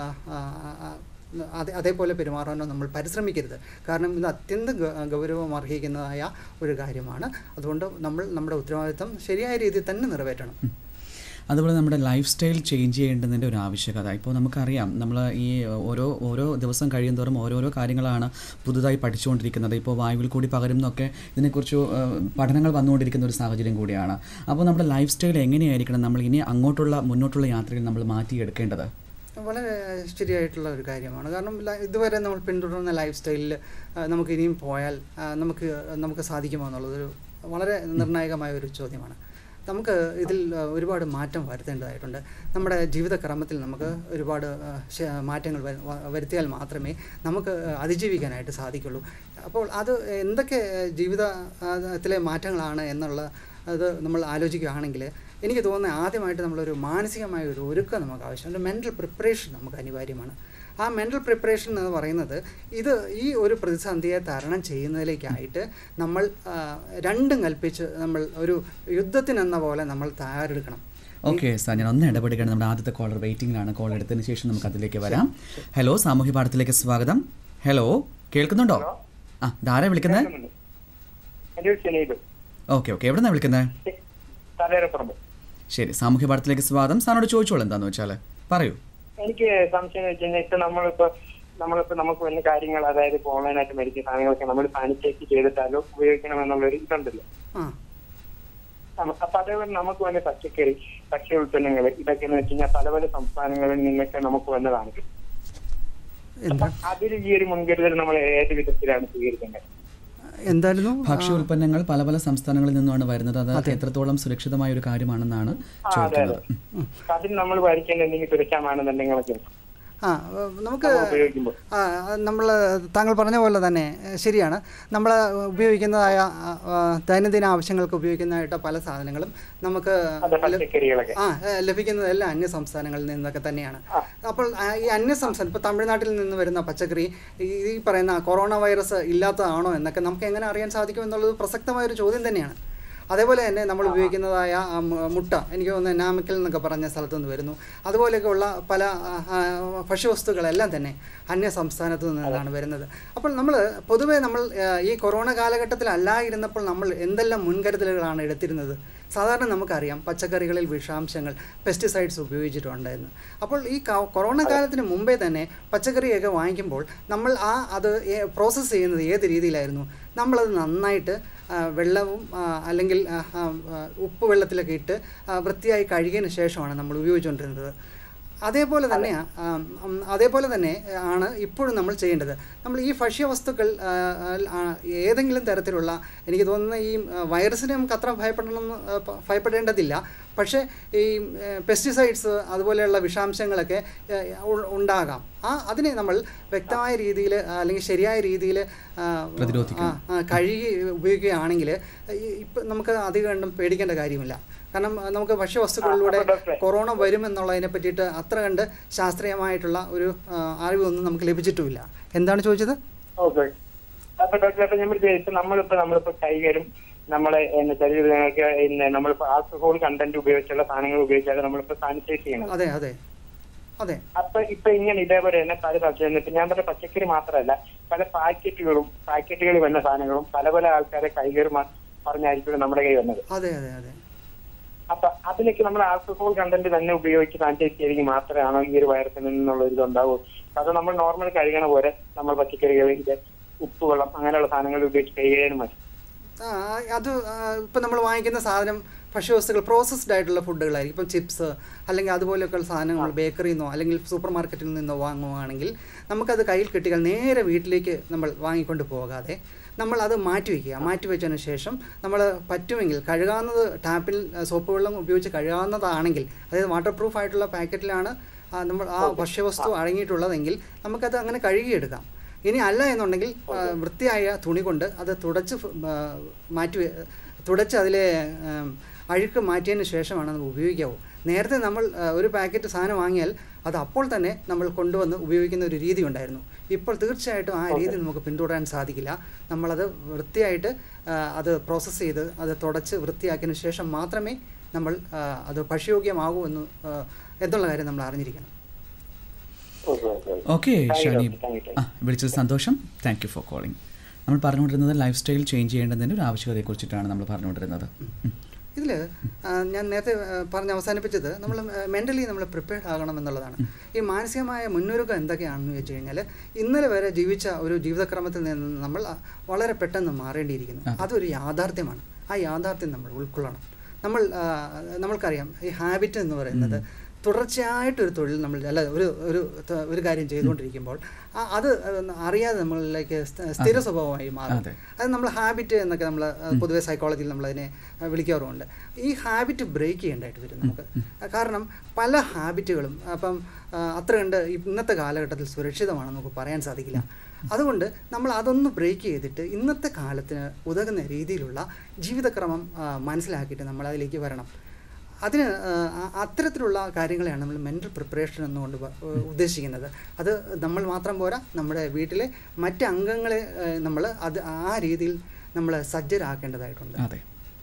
അതേ അതേപോലെ പെരുമാറാനോ നമ്മൾ പരിശ്രമിക്കരുത് കാരണം ഇത് അത്യന്തം ഗ- ഗൗരവം അർഹിക്കുന്നതായ ഒരു കാര്യമാണ് അതുകൊണ്ട് നമ്മൾ നമ്മുടെ ഉത്തരവാദിത്തം ശരിയായ രീതിയിൽ തന്നെ നിറവേറ്റണം അതുപോലെ നമ്മുടെ ലൈഫ് സ്റ്റൈൽ ചേഞ്ച് ചെയ്യേണ്ടതിൻ്റെ ഒരു ആവശ്യകത ഇപ്പോൾ നമുക്കറിയാം നമ്മൾ ഈ ഓരോ ഓരോ ദിവസം കഴിയുന്തോറും ഓരോരോ കാര്യങ്ങളാണ് പുതുതായി പഠിച്ചുകൊണ്ടിരിക്കുന്നത് ഇപ്പോൾ വായുവിൽ കൂടി പകരുന്നൊക്കെ ഇതിനെക്കുറിച്ച് ആ, പഠനങ്ങൾ വന്നുകൊണ്ടിരിക്കുന്ന ഒരു സാഹചര്യം കൂടിയാണ് അപ്പോൾ നമ്മുടെ ലൈഫ് സ്റ്റൈൽ എങ്ങനെയായിരിക്കണം നമ്മൾ ഇനി അങ്ങോട്ടുള്ള മുന്നോട്ടുള്ള യാത്രയിൽ നമ്മൾ മാറ്റിയെടുക്കേണ്ടത് വളരെ ശരിയായിട്ടുള്ള ഒരു കാര്യമാണ് കാരണം ല- ഇതുവരെ നമ്മൾ പിന്തുടർന്ന ലൈഫ് സ്റ്റൈലിൽ നമുക്ക് ഇനിയും പോയാൽ ആ, നമുക്ക് നമുക്ക് സാധിക്കുമോ എന്നുള്ളതൊരു വളരെ നിർണായകമായ ഒരു ചോദ്യമാണ് നമുക്ക് ഇതിൽ ആ, ഒരുപാട് മാറ്റം വരുത്തേണ്ടതായിട്ടുണ്ട് നമ്മുടെ ജീവിതക്രമത്തിൽ നമുക്ക് ഒരുപാട് ആ, ശ- മാറ്റങ്ങൾ വരു- വ- വരുത്തിയാൽ മാത്രമേ നമുക്ക് അതിജീവിക്കാനായിട്ട് സാധിക്കുള്ളൂ അപ്പോൾ അത് എന്തൊക്കെ ജീവിതത്തിലെ മാറ്റങ്ങളാണ് എന്നുള്ള അത് നമ്മൾ ആലോചിക്കുകയാണെങ്കിൽ എനിക്ക് തോന്നുന്നത് ആദ്യമായിട്ട് നമ്മളൊരു മാനസികമായ ഒരു ഒരുക്കം നമുക്ക് ആവശ്യമുണ്ട് മെൻ്റൽ പ്രിപ്പറേഷൻ നമുക്ക് അനിവാര്യമാണ് ആ മെൻ്റൽ പ്രിപ്പറേഷൻ എന്ന് പറയുന്നത് ഇത് ഈ ഒരു പ്രതിസന്ധിയെ തരണം ചെയ്യുന്നതിലേക്കായിട്ട് നമ്മൾ ആ, രണ്ടും കൽപ്പിച്ച് നമ്മൾ ഒരു യുദ്ധത്തിനെന്ന പോലെ നമ്മൾ തയ്യാറെടുക്കണം ഓക്കെ സാർ ഞാൻ ഒന്ന് ഇടപെടുകയാണ് നമ്മുടെ ആദ്യത്തെ കോളർ വെയിറ്റിംഗിലാണ് കോൾ എടുത്തതിന് ശേഷം നമുക്ക് അതിലേക്ക് വരാം ഹലോ സാമൂഹ്യ പാഠത്തിലേക്ക് സ്വാഗതം ഹലോ കേൾക്കുന്നുണ്ടോ ആ ധാരാ വിളിക്കുന്നത് കേൾക്കുന്നുണ്ട്. എൻ്റെ ഒരു ചെന്നൈയിലും ഓക്കെ ഓക്കെ എവിടെ നിന്നാണ് വിളിക്കുന്നത് തലേരപ്പുറമ്പ് ശരി സാമൂഹ്യ പാഠത്തിലേക്ക് സ്വാഗതം സാറിനോട് ചോദിച്ചോളൂ എന്താന്ന് വെച്ചാൽ പറയൂ എനിക്ക് സംശയം എന്ന് വെച്ച് കഴിഞ്ഞാൽ ഇപ്പൊ നമ്മളിപ്പോ നമ്മളിപ്പോ നമുക്ക് വന്ന കാര്യങ്ങൾ അതായത് ഇപ്പൊ ഓൺലൈനായിട്ട് മേടിക്കുന്ന സാധനങ്ങളൊക്കെ നമ്മൾ സാനിറ്റൈസ് ചെയ്തിട്ടാലോ ഉപയോഗിക്കണം എന്നുള്ളൊരു ഇതുണ്ടല്ലോ ആ നമ്മ- അപ്പൊ അതേപോലെ നമുക്ക് വന്ന പച്ചക്കറി ഭക്ഷ്യ ഉൽപ്പന്നങ്ങൾ ഇതൊക്കെ എന്ന് വെച്ച് കഴിഞ്ഞാൽ പല പല സംസ്ഥാനങ്ങളിൽ നിന്നൊക്കെ നമുക്ക് വന്നതാണ് എന്താ അതിൽ ഈ ഒരു മുൻകരുതൽ നമ്മൾ ഏത് വിധത്തിലാണ് സ്വീകരിക്കേണ്ടത് എന്തായിരുന്നു ഭക്ഷ്യ ഉൽപ്പന്നങ്ങൾ പല പല സംസ്ഥാനങ്ങളിൽ നിന്നുമാണ് വരുന്നത് അത് എത്രത്തോളം സുരക്ഷിതമായ ഒരു കാര്യമാണെന്നാണ് ആ, അതെ അതെ ചോദിക്കുന്നത് അപ്പൊ അതിൽ നമ്മൾ പാലിക്കേണ്ട എന്തെങ്കിലും സുരക്ഷാ മാനദണ്ഡങ്ങളൊക്കെ ആ നമുക്ക് നമ്മൾ ഉപയോഗിക്കുമ്പോൾ നമ്മൾ താങ്കൾ പറഞ്ഞ പോലെ തന്നെ ഏഹ്, ശരിയാണ് നമ്മൾ ഉപയോഗിക്കുന്നതായ ആ, ആ, ദൈനംദിന ആവശ്യങ്ങൾക്ക് ഉപയോഗിക്കുന്നതായിട്ട് പല സാധനങ്ങളും നമുക്ക് അതെ പച്ചക്കറികളൊക്കെ ആ ഏഹ്, ലഭിക്കുന്നതെല്ലാം അന്യ സംസ്ഥാനങ്ങളിൽ നിന്നൊക്കെ തന്നെയാണ് ആ. അപ്പോൾ ആ, ഈ അന്യ സംസ്ഥാനം ഇപ്പോൾ തമിഴ്നാട്ടിൽ നിന്ന് വരുന്ന പച്ചക്കറി ഈ ഈ പറയുന്ന കൊറോണ വൈറസ് ഇല്ലാത്തതാണോ എന്നൊക്കെ നമുക്ക് എങ്ങനെ അറിയാൻ സാധിക്കും എന്നുള്ളത് പ്രസക്തമായ ഒരു ചോദ്യം തന്നെയാണ് അതേപോലെ തന്നെ നമ്മൾ ഉപയോഗിക്കുന്നതായ ആ മു- മുട്ട എനിക്ക് തോന്നുന്നു നാമക്കൽ എന്നൊക്കെ പറഞ്ഞ സ്ഥലത്തു നിന്ന് വരുന്നു അതുപോലെയൊക്കെയുള്ള പല ആ, ആ, ഭക്ഷ്യവസ്തുക്കളെല്ലാം തന്നെ അന്യ സംസ്ഥാനത്തു നിന്നാണ് വരുന്നത് അപ്പോൾ നമ്മൾ പൊതുവേ നമ്മൾ ആ, ഈ കൊറോണ കാലഘട്ടത്തിലല്ലായിരുന്നപ്പോൾ നമ്മൾ എന്തെല്ലാം മുൻകരുതലുകളാണ് എടുത്തിരുന്നത് സാധാരണ നമുക്കറിയാം പച്ചക്കറികളിൽ വിഷാംശങ്ങൾ പെസ്റ്റിസൈഡ്സ് ഉപയോഗിച്ചിട്ടുണ്ട് എന്ന് അപ്പോൾ ഈ ക- കൊറോണ കാലത്തിന് മുമ്പേ തന്നെ പച്ചക്കറിയൊക്കെ വാങ്ങിക്കുമ്പോൾ നമ്മൾ ആ അത് പ്രോസസ്സ് ചെയ്യുന്നത് ഏത് രീതിയിലായിരുന്നു നമ്മളത് നന്നായിട്ട് ആ, വെള്ളവും ആ, അല്ലെങ്കിൽ ആ, ആ, ആ, ഉപ്പ് വെള്ളത്തിലൊക്കെ ഇട്ട് ആ, വൃത്തിയായി കഴുകിയതിന് ശേഷമാണ് നമ്മൾ ഉപയോഗിച്ചുകൊണ്ടിരുന്നത് അതേപോലെ തന്നെ ആ, ഉം, അതേപോലെ തന്നെ ആണ് ഇപ്പോഴും നമ്മൾ ചെയ്യേണ്ടത് നമ്മൾ ഈ ഭക്ഷ്യവസ്തുക്കൾ ആ, ആ, ഏതെങ്കിലും തരത്തിലുള്ള എനിക്ക് തോന്നുന്ന ഈ ആ, വൈറസിനെ നമുക്ക് അത്ര ഭയപ്പെടണമെന്ന് ആ, പ- ഭയപ്പെടേണ്ടതില്ല പക്ഷേ ഈ പെസ്റ്റിസൈഡ്സ് അതുപോലെയുള്ള വിഷാംശങ്ങളൊക്കെ ആ, ഉ- ഉണ്ടാകാം ആ അതിനെ നമ്മൾ വ്യക്തമായ രീതിയിൽ അല്ലെങ്കിൽ ശരിയായ രീതിയിൽ പ്രതിരോധിക്കണം. കഴുകി ഉപയോഗിക്കുകയാണെങ്കിൽ ഇപ്പം നമുക്ക് അധികം കണ്ടും പേടിക്കേണ്ട കാര്യമില്ല കാരണം ആ, നമുക്ക് ഭക്ഷ്യവസ്തുക്കളിലൂടെ ആ, അപ്പോൾ ഡോക്ടറെ, കൊറോണ വരുമെന്നുള്ളതിനെ പറ്റിയിട്ട് അത്ര കണ്ട് ശാസ്ത്രീയമായിട്ടുള്ള ഒരു ആ, അറിവൊന്നും നമുക്ക് ലഭിച്ചിട്ടുമില്ല എന്താണ് ചോദിച്ചത് ഓക്കെ അപ്പൊ ഡോക്ടർ അപ്പൊ നമ്മൾ ഇപ്പൊ നമ്മളിപ്പോ നമ്മളിപ്പോ കൈകരും നമ്മളെ എന്നെ ശരീരങ്ങൾക്ക് നമ്മളിപ്പോ ആൽക്കഹോൾ കണ്ടന്റ് ഉപയോഗിച്ചുള്ള സാധനങ്ങൾ ഉപയോഗിച്ചാൽ നമ്മളിപ്പോ സാനിറ്റൈസ് ചെയ്യണം അതെ അതെ അതെ അപ്പൊ ഇപ്പൊ ഇങ്ങനെ ഇതേപോലെ തന്നെ പല തലത്തിൽ ഇപ്പൊ ഞാൻ പറഞ്ഞ പച്ചക്കറി മാത്രമല്ല പല പാക്കറ്റുകളും പാക്കറ്റുകളിൽ വന്ന സാധനങ്ങളും പല പല ആൾക്കാരെ കൈകേറി മ- പറഞ്ഞായിരിക്കും നമ്മുടെ കൈ വന്നത് അതെ അതെ അതെ അപ്പൊ അതിലേക്ക് നമ്മൾ ആൽക്കഹോൾ കണ്ടന്റ് തന്നെ ഉപയോഗിച്ച് സാനിറ്റൈസ് ചെയ്തെങ്കിൽ മാത്രമാണോ ഈ ഒരു വൈറസിൽ നിന്നുള്ള ഒരു ഇത് ഉണ്ടാവുക അത് നമ്മൾ നോർമൽ കഴുകണ പോലെ നമ്മൾ പച്ചക്കറികൾ ഇത് ഉപ്പ് വെള്ളം അങ്ങനെയുള്ള സാധനങ്ങൾ ഉപയോഗിച്ച് കൈകഴുകാനും മതി ആ, അത് ഇപ്പം നമ്മൾ വാങ്ങിക്കുന്ന സാധനം ഭക്ഷ്യവസ്തുക്കൾ പ്രോസസ്ഡ് ആയിട്ടുള്ള ഫുഡുകളായിരിക്കും ഇപ്പം ചിപ്സ് അല്ലെങ്കിൽ അതുപോലെയൊക്കെയുള്ള സാധനങ്ങൾ ബേക്കറിയിൽ നിന്നോ അല്ലെങ്കിൽ സൂപ്പർ മാർക്കറ്റിൽ നിന്നോ വാങ്ങുവാണെങ്കിൽ നമുക്കത് കയ്യിൽ കിട്ടിയാൽ നേരെ വീട്ടിലേക്ക് നമ്മൾ വാങ്ങിക്കൊണ്ട് പോകാതെ നമ്മൾ അത് മാറ്റി വയ്ക്കുക മാറ്റി വെച്ചതിന് ശേഷം നമ്മൾ പറ്റുമെങ്കിൽ കഴുകാവുന്നത് ടാപ്പിൽ ആ, സോപ്പ് വെള്ളം ഉപയോഗിച്ച് കഴുകാവുന്നതാണെങ്കിൽ അതായത് വാട്ടർ പ്രൂഫ് ആയിട്ടുള്ള പാക്കറ്റിലാണ് ആ, നമ്മൾ ആ ഭക്ഷ്യവസ്തു അടങ്ങിയിട്ടുള്ളതെങ്കിൽ നമുക്കത് അങ്ങനെ കഴുകിയെടുക്കാം ഇനി അല്ല എന്നുണ്ടെങ്കിൽ ആ, വൃത്തിയായ തുണി കൊണ്ട് അത് തുടച്ച് ഫ്- ആ, മാറ്റി വെ- തുടച്ച് അതിലെ ആം, അഴുക്ക് മാറ്റിയതിന് ശേഷമാണ് നമുക്ക് ഉപയോഗിക്കാവൂ നേരത്തെ നമ്മൾ ആ, ഒരു പാക്കറ്റ് സാധനം വാങ്ങിയാൽ അത് അപ്പോൾ തന്നെ നമ്മൾ കൊണ്ടുവന്ന് ഉപയോഗിക്കുന്ന ഒരു രീതി ഉണ്ടായിരുന്നു ഇപ്പോൾ തീർച്ചയായിട്ടും ആ രീതി നമുക്ക് പിന്തുടരാൻ സാധിക്കില്ല നമ്മളത് വൃത്തിയായിട്ട് ആ, അത് പ്രോസസ്സ് ചെയ്ത് അത് തുടച്ച് വൃത്തിയാക്കിയതിന് ശേഷം മാത്രമേ നമ്മൾ ആ, അത് ഭക്ഷ്യയോഗ്യമാകൂ എന്ന് ആ, എന്നുള്ള കാര്യം നമ്മൾ അറിഞ്ഞിരിക്കണം okay okay okay Thank you, Shani doctor. Thank you. ആ വിളിച്ചത് സന്തോഷം താങ്ക് യു ഫോർ കോളിംഗ് നമ്മൾ പറഞ്ഞുകൊണ്ടിരുന്നത് ലൈഫ് സ്റ്റൈൽ ചേഞ്ച് ചെയ്യേണ്ടതിൻ്റെ ഒരു ആവശ്യകതയെക്കുറിച്ചിട്ടാണ് നമ്മൾ പറഞ്ഞുകൊണ്ടിരുന്നത് ഉം. ഇതിൽ ഞാൻ നേരത്തെ ആ, പറഞ്ഞ് അവസാനിപ്പിച്ചത് നമ്മൾ മെൻ്റലി നമ്മൾ പ്രിപ്പയർഡ് ആകണം എന്നുള്ളതാണ് ഈ മാനസികമായ മുന്നൊരുക്കം എന്തൊക്കെയാണെന്ന് വെച്ച് കഴിഞ്ഞാൽ ഇന്നലെ വരെ ജീവിച്ച ഒരു ജീവിതക്രമത്തിൽ നിന്ന് നമ്മൾ ആ, വളരെ പെട്ടെന്ന് മാറേണ്ടിയിരിക്കുന്നു അതൊരു യാഥാർത്ഥ്യമാണ് ആ യാഥാർത്ഥ്യം നമ്മൾ ഉൾക്കൊള്ളണം നമ്മൾ ആ, നമ്മൾക്കറിയാം ഈ ഹാബിറ്റ് എന്ന് പറയുന്നത് തുടർച്ചയായിട്ടൊരു തൊഴിൽ നമ്മൾ അല്ല ഒരു ഒരു ത- ഒരു കാര്യം ചെയ്തുകൊണ്ടിരിക്കുമ്പോൾ ആ- അത് അറിയാതെ നമ്മളിലേക്ക് സ്ഥ- സ്ഥിര സ്വഭാവമായി മാറും അതെ. അത് നമ്മൾ ഹാബിറ്റ് എന്നൊക്കെ നമ്മൾ പൊതുവെ സൈക്കോളജിയിൽ നമ്മൾ അതിനെ ആ, വിളിക്കാറുമുണ്ട് ഈ ഹാബിറ്റ് ബ്രേക്ക് ചെയ്യേണ്ടതായിട്ട് വരും നമുക്ക് കാരണം പല ഹാബിറ്റുകളും അപ്പം ആ, അത്ര കണ്ട് ഇന്നത്തെ കാലഘട്ടത്തിൽ സുരക്ഷിതമാണെന്ന് നമുക്ക് പറയാൻ സാധിക്കില്ല അതുകൊണ്ട് നമ്മൾ അതൊന്ന് ബ്രേക്ക് ചെയ്തിട്ട് ഇന്നത്തെ കാലത്തിന് ഉതകുന്ന രീതിയിലുള്ള ജീവിതക്രമം ആ, മനസ്സിലാക്കിയിട്ട് നമ്മൾ അതിലേക്ക് വരണം അതിന് ആ, അ- അത്തരത്തിലുള്ള കാര്യങ്ങളെയാണ് നമ്മൾ മെൻ്റൽ പ്രിപ്പറേഷൻ എന്നുകൊണ്ട് പ- ഉദ്ദേശിക്കുന്നത് അത് നമ്മൾ മാത്രം പോരാ നമ്മുടെ വീട്ടിലെ മറ്റ് അംഗങ്ങളെ നമ്മൾ അത് ആ രീതിയിൽ നമ്മൾ സജ്ജരാക്കേണ്ടതായിട്ടുണ്ട് അതെ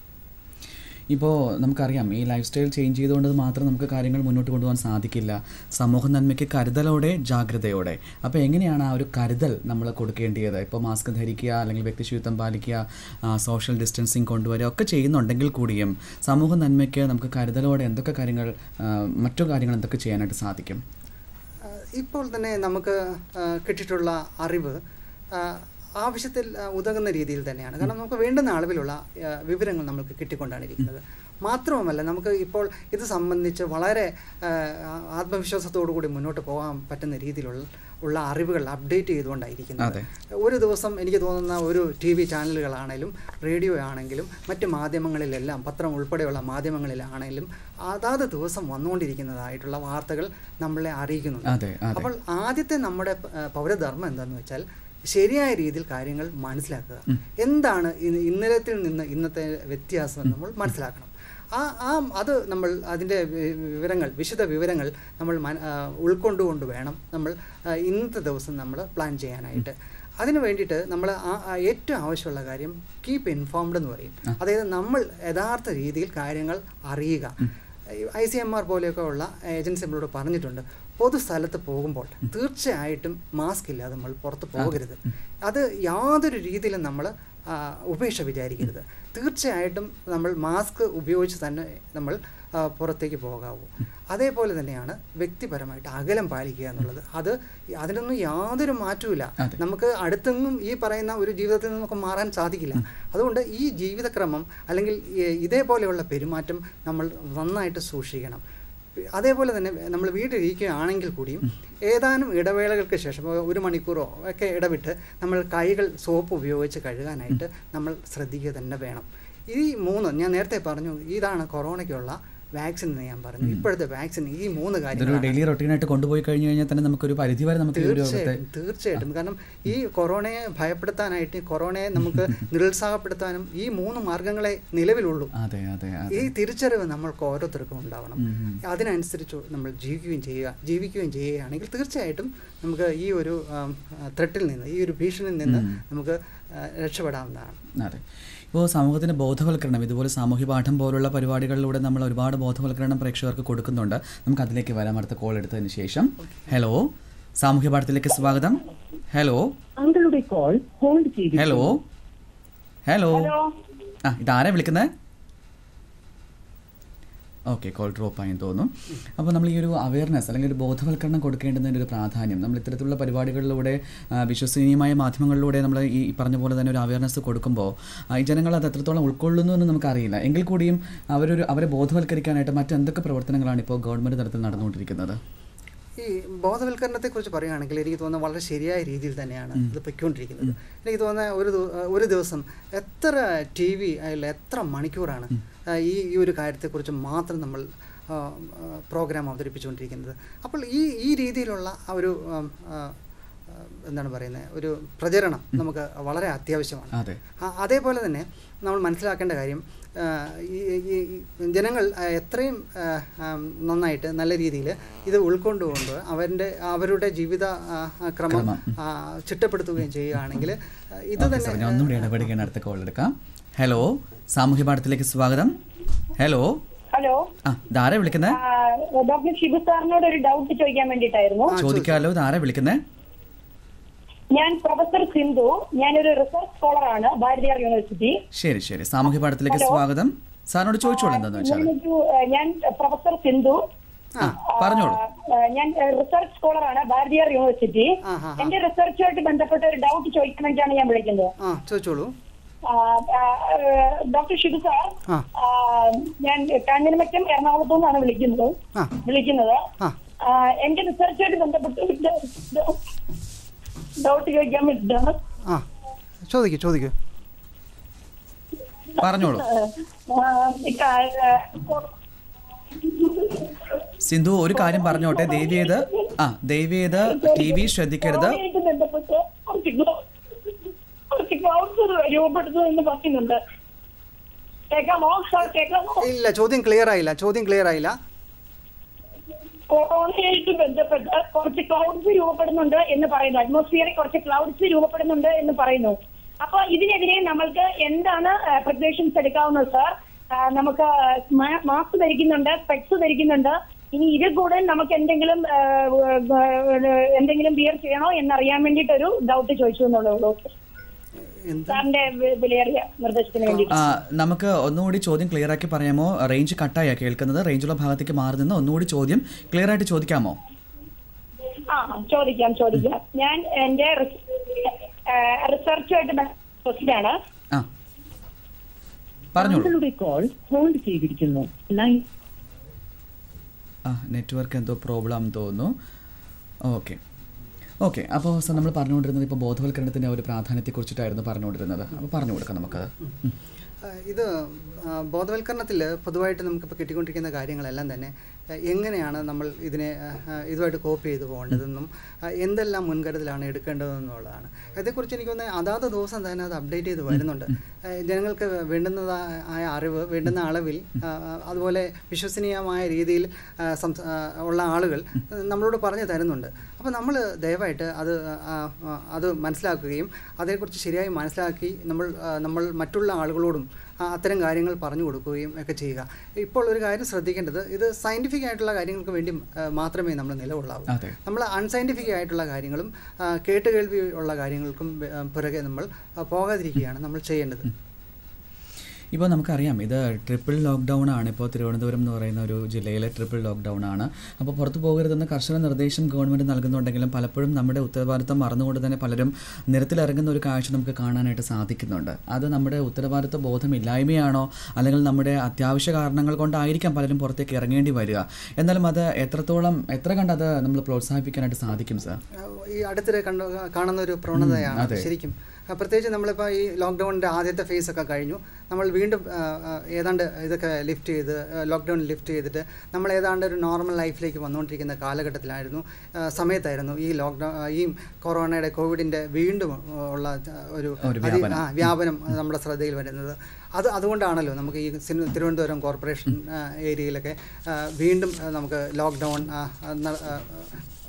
ഇപ്പോൾ നമുക്കറിയാം ഈ ലൈഫ് സ്റ്റൈൽ ചേഞ്ച് ചെയ്തുകൊണ്ട് മാത്രം നമുക്ക് കാര്യങ്ങൾ മുന്നോട്ട് കൊണ്ടുപോകാൻ സാധിക്കില്ല സമൂഹ നന്മയ്ക്ക് കരുതലോടെ ജാഗ്രതയോടെ അപ്പോൾ എങ്ങനെയാണ് ആ ഒരു കരുതൽ നമ്മൾ കൊടുക്കേണ്ടത് ഇപ്പോൾ മാസ്ക് ധരിക്കുക അല്ലെങ്കിൽ വ്യക്തിശുചിത്വം പാലിക്കുക ആ, സോഷ്യൽ ഡിസ്റ്റൻസിങ് കൊണ്ടുവരിക ഒക്കെ ചെയ്യുന്നുണ്ടെങ്കിൽ കൂടിയും സമൂഹ നന്മയ്ക്ക് നമുക്ക് കരുതലോടെ എന്തൊക്കെ കാര്യങ്ങൾ ആ, മറ്റു കാര്യങ്ങൾ എന്തൊക്കെ ചെയ്യാനായിട്ട് സാധിക്കും ആ, ഇപ്പോൾ തന്നെ നമുക്ക് ആ, കിട്ടിയിട്ടുള്ള അറിവ് ആ, ആവശ്യത്തിൽ ആ, ഉതകുന്ന രീതിയിൽ തന്നെയാണ് കാരണം നമുക്ക് വേണ്ടുന്ന അളവിലുള്ള ആ, വിവരങ്ങൾ നമുക്ക് കിട്ടിക്കൊണ്ടാണ് ഇരിക്കുന്നത് മാത്രവുമല്ല നമുക്ക് ഇപ്പോൾ ഇത് സംബന്ധിച്ച് വളരെ ആ, ആത്മവിശ്വാസത്തോടു കൂടി മുന്നോട്ട് പോകാൻ പറ്റുന്ന രീതിയിലുള്ള ഉള്ള അറിവുകൾ അപ്ഡേറ്റ് ചെയ്തുകൊണ്ടായിരിക്കുന്നത് അതെ. ഒരു ദിവസം എനിക്ക് തോന്നുന്ന ഒരു ടി വി ചാനലുകളാണെങ്കിലും റേഡിയോ ആണെങ്കിലും മറ്റ് മാധ്യമങ്ങളിലെല്ലാം പത്രം ഉൾപ്പെടെയുള്ള മാധ്യമങ്ങളിലാണെങ്കിലും അതാത് ദിവസം വന്നുകൊണ്ടിരിക്കുന്നതായിട്ടുള്ള വാർത്തകൾ നമ്മളെ അറിയിക്കുന്നുണ്ട് അതെ അതെ അപ്പോൾ ആദ്യത്തെ നമ്മുടെ ആ, പൗരധർമ്മം എന്താണെന്ന് വെച്ചാൽ ശരിയായ രീതിയിൽ കാര്യങ്ങൾ മനസ്സിലാക്കുക എന്താണ് ഇന്ന് ഇന്നലത്തിൽ നിന്ന് ഇന്നത്തെ വ്യത്യാസം എന്ന് നമ്മൾ മനസ്സിലാക്കണം ആ ആ അത് നമ്മൾ അതിൻ്റെ വി- വിവരങ്ങൾ വിശദ വിവരങ്ങൾ നമ്മൾ മന- ആ, ഉൾക്കൊണ്ടുകൊണ്ട് വേണം നമ്മൾ ആ, ഇന്നത്തെ ദിവസം നമ്മൾ പ്ലാൻ ചെയ്യാനായിട്ട് അതിന് വേണ്ടിയിട്ട് നമ്മൾ ആ ആ ഏറ്റവും ആവശ്യമുള്ള കാര്യം കീപ്പ് ഇൻഫോംഡ് എന്ന് പറയും അതായത് നമ്മൾ യഥാർത്ഥ രീതിയിൽ കാര്യങ്ങൾ അറിയുക ഐ സി എം ആർ പോലെയൊക്കെ ഉള്ള ഏജൻസി നമ്മളോട് പറഞ്ഞിട്ടുണ്ട് പൊതു സ്ഥലത്ത് പോകുമ്പോൾ തീർച്ചയായിട്ടും മാസ്ക് ഇല്ലാതെ നമ്മൾ പുറത്ത് പോകരുത് അത് യാതൊരു രീതിയിലും നമ്മൾ ആ, ഉപേക്ഷ വിചാരിക്കരുത് തീർച്ചയായിട്ടും നമ്മൾ മാസ്ക് ഉപയോഗിച്ച് തന്നെ നമ്മൾ ആ, പുറത്തേക്ക് പോകാവൂ അതേപോലെ തന്നെയാണ് വ്യക്തിപരമായിട്ട് അകലം പാലിക്കുക എന്നുള്ളത് അത് അതിനൊന്നും യാതൊരു മാറ്റവുമില്ല അതെ. നമുക്ക് അടുത്തെങ്ങും ഈ പറയുന്ന ഒരു ജീവിതത്തിൽ നിന്ന് നമുക്ക് മാറാൻ സാധിക്കില്ല അതുകൊണ്ട് ഈ ജീവിതക്രമം അല്ലെങ്കിൽ ഈ- ഇതേപോലെയുള്ള പെരുമാറ്റം നമ്മൾ നന്നായിട്ട് സൂക്ഷിക്കണം അതേപോലെ തന്നെ നമ്മൾ വീട്ടിലിരിക്കുകയാണെങ്കിൽ കൂടിയും ഏതാനും ഇടവേളകൾക്ക് ശേഷം ഒരു മണിക്കൂറോ ഒക്കെ ഇടവിട്ട് നമ്മൾ കൈകൾ സോപ്പ് ഉപയോഗിച്ച് കഴുകാനായിട്ട് നമ്മൾ ശ്രദ്ധിക്കുക തന്നെ വേണം ഈ മൂന്ന് ഞാൻ നേരത്തെ പറഞ്ഞു ഇതാണ് കൊറോണയ്ക്കുള്ള വാക്സിൻ എന്ന് ഞാൻ പറഞ്ഞു ഇപ്പോഴത്തെ വാക്സിൻ ഈ മൂന്ന് ഇതൊരു കാര്യങ്ങളാണ് ഡെയിലി റൊട്ടീനായിട്ട് കൊണ്ടുപോയി കഴിഞ്ഞു കഴിഞ്ഞാൽ തന്നെ നമുക്കൊരു പരിധി വരെ നമുക്ക് ഈ ഒരു രോഗത്തെ തീർച്ചയായിട്ടും തീർച്ചയായിട്ടും കാരണം ഈ കൊറോണയെ ഭയപ്പെടുത്താനായിട്ട് ഈ കൊറോണയെ നമുക്ക് നിരുത്സാഹപ്പെടുത്താനും ഈ മൂന്ന് മാർഗങ്ങളെ നിലവിലുള്ളൂ അതെ അതെ ഈ അതെ തിരിച്ചറിവ് നമ്മൾക്ക് ഓരോരുത്തർക്കും ഉണ്ടാവണം ഉം, ഉം. അതിനനുസരിച്ച് നമ്മൾ ജീവിക്കുകയും ചെയ്യുക ജീവിക്കുകയും ചെയ്യുകയാണെങ്കിൽ തീർച്ചയായിട്ടും നമുക്ക് ഈ ഒരു ത്രെട്ടിൽ നിന്ന് ഈ ഒരു ഭീഷണിയിൽ നിന്ന് നമുക്ക് ആ, രക്ഷപ്പെടാവുന്നതാണ് അതെ ഇപ്പോൾ സമൂഹത്തിന് ബോധവൽക്കരണം ഇതുപോലെ സാമൂഹ്യ പാഠം പോലുള്ള പരിപാടികളിലൂടെ നമ്മൾ ഒരുപാട് ബോധവൽക്കരണം പ്രേക്ഷകർക്ക് കൊടുക്കുന്നുണ്ട് നമുക്ക് അതിലേക്ക് വരാം അടുത്ത കോൾ എടുത്തതിന് ശേഷം ഹലോ സാമൂഹ്യ പാഠത്തിലേക്ക് സ്വാഗതം ഹലോ താങ്കളുടെ കോൾ ഹോൾഡ് ചെയ്തു ഹലോ ഹലോ ആ ഇതാരാ വിളിക്കുന്നത് ഓക്കെ കോൾ ഡ്രോപ്പ് ആയെന്ന് തോന്നുന്നു അപ്പോൾ നമ്മൾ ഈ ഒരു അവയർനെസ് അല്ലെങ്കിൽ ഒരു ബോധവൽക്കരണം കൊടുക്കേണ്ടതിൻ്റെ ഒരു പ്രാധാന്യം നമ്മൾ ഇത്തരത്തിലുള്ള പരിപാടികളിലൂടെ ആ, വിശ്വസനീയമായ മാധ്യമങ്ങളിലൂടെ നമ്മൾ ഈ പറഞ്ഞ പോലെ തന്നെ ഒരു അവയർനെസ് കൊടുക്കുമ്പോൾ ആ, ഈ ജനങ്ങൾ അത് എത്രത്തോളം ഉൾക്കൊള്ളുന്നു എന്ന് നമുക്കറിയില്ല എങ്കിൽ കൂടിയും അവരൊരു അവരെ ബോധവൽക്കരിക്കാനായിട്ട് മറ്റെന്തൊക്കെ പ്രവർത്തനങ്ങളാണ് ഇപ്പോൾ ഗവൺമെൻറ് തലത്തിൽ നടന്നുകൊണ്ടിരിക്കുന്നത് ഈ ബോധവൽക്കരണത്തെക്കുറിച്ച് പറയുകയാണെങ്കിൽ എനിക്ക് തോന്നുന്നത് വളരെ ശരിയായ രീതിയിൽ തന്നെയാണ് ഇത് പൊയ്ക്കൊണ്ടിരിക്കുന്നത് എനിക്ക് തോന്നുന്നത് ഒരു ദിവ- ഒരു ദിവസം എത്ര ടി വി അതിൽ എത്ര മണിക്കൂറാണ് ആ, ഈ ഈ ഒരു കാര്യത്തെക്കുറിച്ച് മാത്രം നമ്മൾ ആ, ആ, പ്രോഗ്രാം അവതരിപ്പിച്ചുകൊണ്ടിരിക്കുന്നത് അപ്പോൾ ഈ ഈ രീതിയിലുള്ള ആ ഒരു ആം, ആ, ആ, എന്താണ് പറയുന്നത് ഒരു പ്രചരണം നമുക്ക് വളരെ അത്യാവശ്യമാണ് അതെ ആ, അതേപോലെ തന്നെ നമ്മൾ മനസ്സിലാക്കേണ്ട കാര്യം ആ, ഈ ഈ ഈ ജനങ്ങൾ ആ, എത്രയും ആ, ആ, നന്നായിട്ട് നല്ല രീതിയിൽ ഇത് ഉൾക്കൊണ്ടുകൊണ്ട് അവരുടെ അവരുടെ ജീവിത ആ, ആ, ക്രമം ക്രമം, ആ, ചിട്ടപ്പെടുത്തുകയും ചെയ്യുകയാണെങ്കിൽ ആ, ഇത് ഓക്കെ സാർ തന്നെ ഞാൻ ഒന്നുകൂടി ഇടപെടുകയാണ് അടുത്ത കോൾ എടുക്കാം ഹലോ സാമൂഹ്യ പാഠത്തിലേക്ക് സ്വാഗതം ഹലോ ഹലോ ആ ഇതാരാ വിളിക്കുന്നത് ആ, ഡോക്ടർ ഷിബു സാറിനോട് ഒരു ഡൗട്ട് ചോദിക്കാൻ വേണ്ടിയിട്ടായിരുന്നു ചോദിക്കാമല്ലോ ഇതാരാ വിളിക്കുന്നത് ഞാൻ പ്രൊഫസർ സിന്ധു ഞാനൊരു റിസർച്ച് സ്കോളറാണ് ഭാരതീയർ യൂണിവേഴ്സിറ്റി ശരി ശരി സാമൂഹ്യ പാഠത്തിലേക്ക് സ്വാഗതം സാറിനോട് ചോദിച്ചോളൂ എന്താന്ന് വെച്ചാൽ ഞാനൊരു, ആ, ഞാൻ പ്രൊഫസർ സിന്ധു ആ പറഞ്ഞോളൂ ആ, ഞാൻ റിസർച്ച് സ്കോളറാണ് ഭാരതീയർ യൂണിവേഴ്സിറ്റി ആ, ആ, ആ. എന്റെ റിസർച്ചുമായിട്ട് ബന്ധപ്പെട്ട ഒരു ഡൗട്ട് ചോദിക്കാൻ വേണ്ടിയാണ് ഞാൻ വിളിക്കുന്നത് ആ ചോദിച്ചോളൂ ആ, ആ, ഡോക്ടർ ഷിബു സാർ ആ. ആ, ഞാൻ കാഞ്ഞിരമറ്റം എറണാകുളത്തു നിന്നാണ് വിളിക്കുന്നത് ആ. വിളിക്കുന്നത് ആ. ആ, എന്റെ റിസർച്ചുമായിട്ട് ബന്ധപ്പെട്ട് ഡൗട്ട് ചോദിക്കാൻ വേണ്ടിയിട്ടാണ് ആ ചോദിക്കൂ ചോദിക്കൂ പറഞ്ഞോളൂ ആ, ഈ കാ- സിന്ധു ഒരു കാര്യം പറഞ്ഞോട്ടെ ദയവേത് ആ ദയവേത് ടി വി ശ്രദ്ധിക്കരുത് കൊറോണയായിട്ട് ബന്ധപ്പെട്ട് കുറച്ച് ഗ്ലോ- കുറച്ച് ക്ലൗഡ്സ് രൂപപ്പെടുന്നു എന്ന് പറയുന്നുണ്ട് കേൾക്കാമോ സാർ കേൾക്കാമോ ഇല്ല ചോദ്യം ക്ലിയർ ആയില്ല ചോദ്യം ക്ലിയർ ആയില്ല കൊറോണയായിട്ട് ബന്ധപ്പെട്ട് കുറച്ച് ക്ലൗഡ്സ് രൂപപ്പെടുന്നുണ്ട് എന്ന് പറയുന്നു അറ്റ്മോസ്ഫിയറിൽ കുറച്ച് ക്ലൗഡ്സ് രൂപപ്പെടുന്നുണ്ട് എന്ന് പറയുന്നു അപ്പൊ ഇതിനെതിരെ നമ്മൾക്ക് എന്താണ് പ്രിപ്പറേഷൻസ് എടുക്കാവുന്നത് സാർ ആ, നമുക്ക് മാസ്ക് ധരിക്കുന്നുണ്ട് സ്പെക്സ് ധരിക്കുന്നുണ്ട് ഇനി ഇതിൽ കൂടെ നമുക്ക് എന്തെങ്കിലും ആ, ആ, എന്തെങ്കിലും ബിയർ ചെയ്യണോ എന്നറിയാൻ വേണ്ടിയിട്ടൊരു ഡൗട്ട് ചോദിച്ചു എന്നുള്ളൂ എന്ത് സാറിന്റെ വി- വിലയേറിയ നിർദ്ദേശത്തിന് വേണ്ടി ആ, നമുക്ക് ഒന്നുകൂടി ചോദ്യം ക്ലിയർ ആക്കി പറയാമോ റേഞ്ച് കട്ടായാ കേൾക്കുന്നത് റേഞ്ചുള്ള ഭാഗത്തേക്ക് മാറി നിന്ന് ഒന്നുകൂടി ചോദ്യം ക്ലിയർ ആയിട്ട് ചോദിക്കാമോ ആ ചോദിക്കാം ചോദിക്കാം ഞാൻ എന്റെ റിസർച്ചുമായിട്ട് ബന്ധപ്പെട്ടാണ് ആ പറഞ്ഞോളൂ താങ്കളുടെ കോൾ ഹോൾഡ് ചെയ്തിരിക്കുന്നു ലൈൻ ആ നെറ്റ്വർക്ക് എന്തോ പ്രോബ്ലം തോന്നുന്നു ഓക്കെ ഓക്കെ അപ്പോൾ സാർ നമ്മൾ പറഞ്ഞുകൊണ്ടിരുന്നത് ഇപ്പോൾ ബോധവൽക്കരണത്തിൻ്റെ ഒരു പ്രാധാന്യത്തെക്കുറിച്ചിട്ടായിരുന്നു പറഞ്ഞുകൊണ്ടിരുന്നത് അപ്പോൾ പറഞ്ഞു കൊടുക്കാം നമുക്കത് ഉം. ആ, ഇത് ബോധവൽക്കരണത്തിൽ പൊതുവായിട്ട് നമുക്കിപ്പോൾ കിട്ടിക്കൊണ്ടിരിക്കുന്ന കാര്യങ്ങളെല്ലാം തന്നെ ആ, എങ്ങനെയാണ് നമ്മൾ ഇതിനെ ആ, ആ, ഇതുമായിട്ട് കോപ്പി ചെയ്ത് പോകേണ്ടതെന്നും ആ, എന്തെല്ലാം മുൻകരുതലാണ് എടുക്കേണ്ടതെന്നുള്ളതാണ് അതേക്കുറിച്ച് എനിക്ക് തോന്നുന്നത് അതാത് ദിവസം തന്നെ അത് അപ്ഡേറ്റ് ചെയ്ത് വരുന്നുണ്ട് ആ, ജനങ്ങൾക്ക് വേണ്ടുന്നതായ അറിവ് വേണ്ടുന്ന അളവിൽ ആ, ആ, അതുപോലെ വിശ്വസനീയമായ രീതിയിൽ ആ, സംസ- ആ, ഉള്ള ആളുകൾ നമ്മളോട് പറഞ്ഞു തരുന്നുണ്ട് അപ്പോൾ നമ്മൾ ദയവായിട്ട് അത് ആ, ആ, അത് മനസ്സിലാക്കുകയും അതേക്കുറിച്ച് ശരിയായി മനസ്സിലാക്കി നമ്മൾ ആ, നമ്മൾ മറ്റുള്ള ആളുകളോടും ആ, അത്തരം കാര്യങ്ങൾ പറഞ്ഞു കൊടുക്കുകയും ഒക്കെ ചെയ്യുക ഇപ്പോൾ ഒരു കാര്യം ശ്രദ്ധിക്കേണ്ടത് ഇത് സയൻറ്റിഫിക് ആയിട്ടുള്ള കാര്യങ്ങൾക്ക് വേണ്ടി ആ, മാത്രമേ നമ്മൾ നിലകൊള്ളാവൂ അതെ നമ്മൾ അൺസയൻറ്റിഫിക് ആയിട്ടുള്ള കാര്യങ്ങളും ആ, കേട്ടുകേൾവി ഉള്ള കാര്യങ്ങൾക്കും ആ, പുറകെ നമ്മൾ ആ, പോകാതിരിക്കുകയാണ് നമ്മൾ ചെയ്യേണ്ടത് ഇപ്പോൾ നമുക്കറിയാം ഇത് ട്രിപ്പിൾ ലോക്ക്ഡൗൺ ആണ് ഇപ്പോൾ തിരുവനന്തപുരം എന്ന് പറയുന്ന ഒരു ജില്ലയിലെ ട്രിപ്പിൾ ലോക്ക്ഡൗൺ ആണ് അപ്പോൾ പുറത്തു പോകരുതെന്ന് കർശന നിർദ്ദേശം ഗവൺമെൻറ് നൽകുന്നുണ്ടെങ്കിലും പലപ്പോഴും നമ്മുടെ ഉത്തരവാദിത്തം മറന്നുകൊണ്ട് തന്നെ പലരും നിരത്തിലിറങ്ങുന്ന ഒരു കാഴ്ച നമുക്ക് കാണാനായിട്ട് സാധിക്കുന്നുണ്ട് അത് നമ്മുടെ ഉത്തരവാദിത്ത ബോധമില്ലായ്മയാണോ അല്ലെങ്കിൽ നമ്മുടെ അത്യാവശ്യ കാരണങ്ങൾ കൊണ്ടായിരിക്കാം പലരും പുറത്തേക്ക് ഇറങ്ങേണ്ടി വരിക എന്നാലും അത് എത്രത്തോളം എത്ര കണ്ട് അത് നമ്മൾ പ്രോത്സാഹിപ്പിക്കാനായിട്ട് സാധിക്കും സാർ ആ, ഈ അടുത്തിടെ കണ്ടു കാണുന്ന ഒരു പ്രവണതയാണ് അത് അതെ. ശരിക്കും ആ, പ്രത്യേകിച്ച് നമ്മളിപ്പോൾ ഈ ലോക്ക്ഡൗണിൻ്റെ ആദ്യത്തെ ഫേസ് ഒക്കെ കഴിഞ്ഞു നമ്മൾ വീണ്ടും ആ, ആ, ഏതാണ്ട് ഇതൊക്കെ ലിഫ്റ്റ് ചെയ്ത് ലോക്ക്ഡൗൺ ലിഫ്റ്റ് ചെയ്തിട്ട് നമ്മൾ ഏതാണ്ട് ഒരു നോർമൽ ലൈഫിലേക്ക് വന്നുകൊണ്ടിരിക്കുന്ന കാലഘട്ടത്തിലായിരുന്നു ആ, സമയത്തായിരുന്നു ഈ ലോക്ക്ഡൗൺ ഈ കൊറോണയുടെ കോവിഡിൻ്റെ വീണ്ടും ഉള്ള ആ, ഒരു ഒരു അതി- വ്യാപനം. ആ, വ്യാപനം നമ്മുടെ ശ്രദ്ധയിൽ വരുന്നത് അത് അതുകൊണ്ടാണല്ലോ നമുക്ക് ഈ സിനി- തിരുവനന്തപുരം കോർപ്പറേഷൻ ആ, ഏരിയയിലൊക്കെ ആ, വീണ്ടും ആ, നമുക്ക് ലോക്ക്ഡൗൺ ആ, ആ, ന- ആ,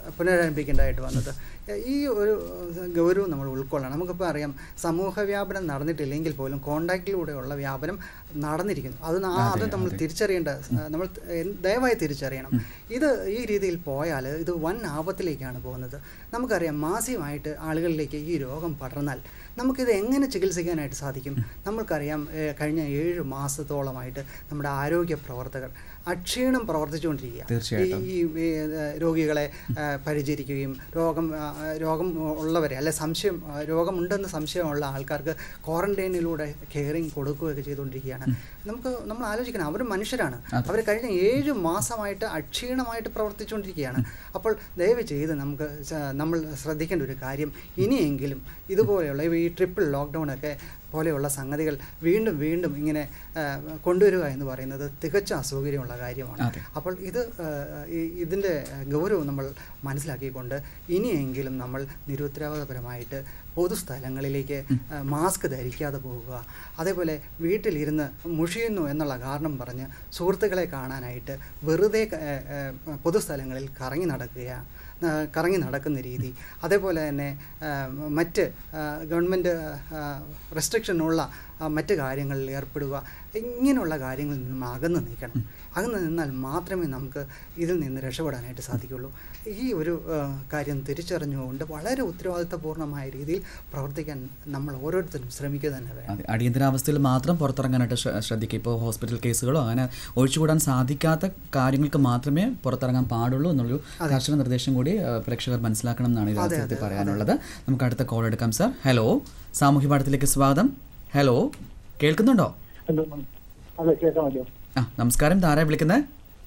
പുനരാരംഭിക്കേണ്ടതായിട്ട് വന്നത് ഏഹ് ഈ ഒരു ഏഹ് ഗൗരവം നമ്മൾ ഉൾക്കൊള്ളണം നമുക്കിപ്പോൾ അറിയാം സമൂഹ വ്യാപനം നടന്നിട്ടില്ലെങ്കിൽ പോലും കോണ്ടാക്റ്റിലൂടെയുള്ള വ്യാപനം നടന്നിരിക്കുന്നു അത് നാ- അത് നമ്മൾ തിരിച്ചറിയേണ്ട ഏഹ് നമ്മൾ എൻ- ദയവായി തിരിച്ചറിയണം ഇത് ഈ രീതിയിൽ പോയാൽ ഇത് വൻ ആപത്തിലേക്കാണ് പോകുന്നത് നമുക്കറിയാം മാസ്യമായിട്ട് ആളുകളിലേക്ക് ഈ രോഗം പടർന്നാൽ നമുക്കിത് എങ്ങനെ ചികിത്സിക്കാനായിട്ട് സാധിക്കും നമ്മൾക്കറിയാം ഏഹ് കഴിഞ്ഞ ഏഴ് മാസത്തോളമായിട്ട് നമ്മുടെ ആരോഗ്യ പ്രവർത്തകർ അക്ഷീണം പ്രവർത്തിച്ചുകൊണ്ടിരിക്കുക തീർച്ചയായിട്ടും. ഈ ഈ, ഏഹ്, രോഗികളെ ഏഹ്, പരിചരിക്കുകയും രോഗം ആ, രോഗം ഉള്ളവരെ അല്ലെ സംശയം ആ, രോഗമുണ്ടെന്ന് സംശയമുള്ള ആൾക്കാർക്ക് ക്വാറന്റൈനിലൂടെ കെയറിങ് കൊടുക്കുകയൊക്കെ ചെയ്തുകൊണ്ടിരിക്കുകയാണ് നമുക്ക് നമ്മൾ ആലോചിക്കണം അവർ മനുഷ്യരാണ് അവർ കഴിഞ്ഞ ഏഴ് മാസമായിട്ട് അക്ഷീണമായിട്ട് പ്രവർത്തിച്ചുകൊണ്ടിരിക്കുകയാണ് അപ്പോൾ ദയവ് ചെയ്ത് നമുക്ക് സ- നമ്മൾ ശ്രദ്ധിക്കേണ്ട ഒരു കാര്യം ഇനിയെങ്കിലും ഇതുപോലെയുള്ള ഈ ട്രിപ്പിൾ ലോക്ക്ഡൗൺ ഒക്കെ പോലെയുള്ള സംഗതികൾ വീണ്ടും വീണ്ടും ഇങ്ങനെ ആ, കൊണ്ടുവരിക എന്ന് പറയുന്നത് തികച്ചും അസൗകര്യമുള്ള കാര്യമാണ് അതെ. അപ്പോൾ ഇത് ആ, ഈ- ഇതിൻ്റെ ഗൗരവം നമ്മൾ മനസ്സിലാക്കിക്കൊണ്ട് ഇനിയെങ്കിലും നമ്മൾ നിരുത്തരവാദപരമായിട്ട് പൊതുസ്ഥലങ്ങളിലേക്ക് ആ, മാസ്ക് ധരിക്കാതെ പോകുക അതേപോലെ വീട്ടിലിരുന്ന് മുഷിയുന്നു എന്നുള്ള കാരണം പറഞ്ഞ് സുഹൃത്തുക്കളെ കാണാനായിട്ട് വെറുതെ ക- ആ, ആ, പൊതുസ്ഥലങ്ങളിൽ കറങ്ങി നടക്കുക ആ, കറങ്ങി നടക്കുന്ന രീതി അതേപോലെ തന്നെ ആ, മറ്റ് ഗവൺമെൻറ് റെസ്ട്രിക്ഷനുള്ള ആ, മറ്റ് കാര്യങ്ങളിൽ ഏർപ്പെടുക ഇങ്ങനെയുള്ള കാര്യങ്ങളിൽ നിന്നും അകന്ന് നിൽക്കണം അകന്ന് നിന്നാൽ മാത്രമേ നമുക്ക് ഇതിൽ നിന്ന് രക്ഷപ്പെടാനായിട്ട് സാധിക്കുള്ളൂ ഈ ഒരു ആ, കാര്യം തിരിച്ചറിഞ്ഞുകൊണ്ട് വളരെ ഉത്തരവാദിത്തപൂർണ്ണമായ രീതിയിൽ പ്രവർത്തിക്കാൻ നമ്മൾ ഓരോരുത്തരും ശ്രമിക്കുക തന്നെ വേണം അതെ അടിയന്തരാവസ്ഥയിൽ മാത്രം പുറത്തിറങ്ങാനായിട്ട് ശ്ര- ശ്രദ്ധിക്കുക ഇപ്പോൾ ഹോസ്പിറ്റൽ കേസുകളോ അങ്ങനെ ഒഴിച്ചുകൂടാൻ സാധിക്കാത്ത കാര്യങ്ങൾക്ക് മാത്രമേ പുറത്തിറങ്ങാൻ പാടുള്ളൂ എന്നുള്ളൊരു കർശന നിർദ്ദേശം കൂടി ആ, പ്രേക്ഷകർ മനസ്സിലാക്കണം എന്നാണ് ഈ അതെ, അവസരത്തിൽ അതെ, പറയാനുള്ളത് നമുക്ക് അടുത്ത കോൾ എടുക്കാം സാർ ഹലോ സാമൂഹ്യ പാഠത്തിലേക്ക് സ്വാഗതം ഹലോ കേൾക്കുന്നുണ്ടോ ഹലോ അതെ കേൾക്കാമല്ലോ ആ നമസ്കാരം ധാരാ വിളിക്കുന്നത്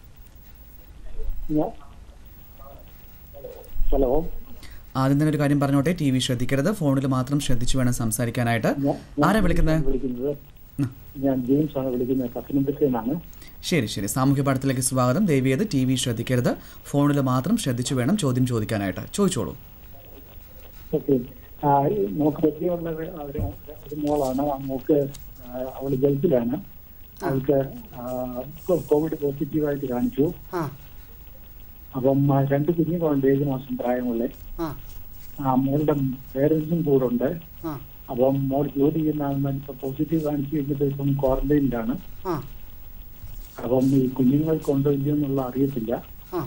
ഞാൻ ഹലോ ആദ്യം തന്നെ ഒരു കാര്യം പറഞ്ഞോട്ടെ ടി വി ശ്രദ്ധിക്കരുത് ഫോണിൽ മാത്രം ശ്രദ്ധിച്ചു വേണം സംസാരിക്കാനായിട്ട് ഞാൻ- ആരാ വിളിക്കുന്നത് വിളിക്കുന്നത് ഞാൻ ജെയിംസ് ആണ് വിളിക്കുന്നത് പത്തനംതിട്ടയിൽ നിന്നാണ് ശരി ശരി സാമൂഹ്യ പാഠത്തിലേക്ക് സ്വാഗതം ദേവിയത് ടി വി ശ്രദ്ധിക്കരുത് ഫോണിൽ മാത്രം ശ്രദ്ധിച്ചു വേണം ചോദ്യം ചോദിക്കാനായിട്ട് ചോദിച്ചോളൂ ഓക്കെ നമുക്ക് പരിചയമുള്ള ഒരു ഒരു ഒരു മോളാണ് ആ മോക്ക് ആ, അവള് ഗൾഫിലാണ് അവൾക്ക് ആ, കോ- കോവിഡ് പോസിറ്റീവായിട്ട് കാണിച്ചു ആ അപ്പം ആ, രണ്ട് കുഞ്ഞുങ്ങളുണ്ട് ഏഴ് മാസം പ്രായമുള്ള ആ ആ മോളുടെ പേരൻസും കൂടെ ഉണ്ട് ആ അപ്പം മോൾ ജോലി ചെയ്യുന്ന ഇപ്പൊ പോസിറ്റീവ് കാണിച്ചു കഴിഞ്ഞിട്ട് ഇപ്പം ക്വാറന്റൈനിലാണ് ആ അപ്പം ഈ കുഞ്ഞുങ്ങൾക്കുണ്ടോ ഇല്ലയോ എന്നുള്ള അറിയത്തില്ല ആ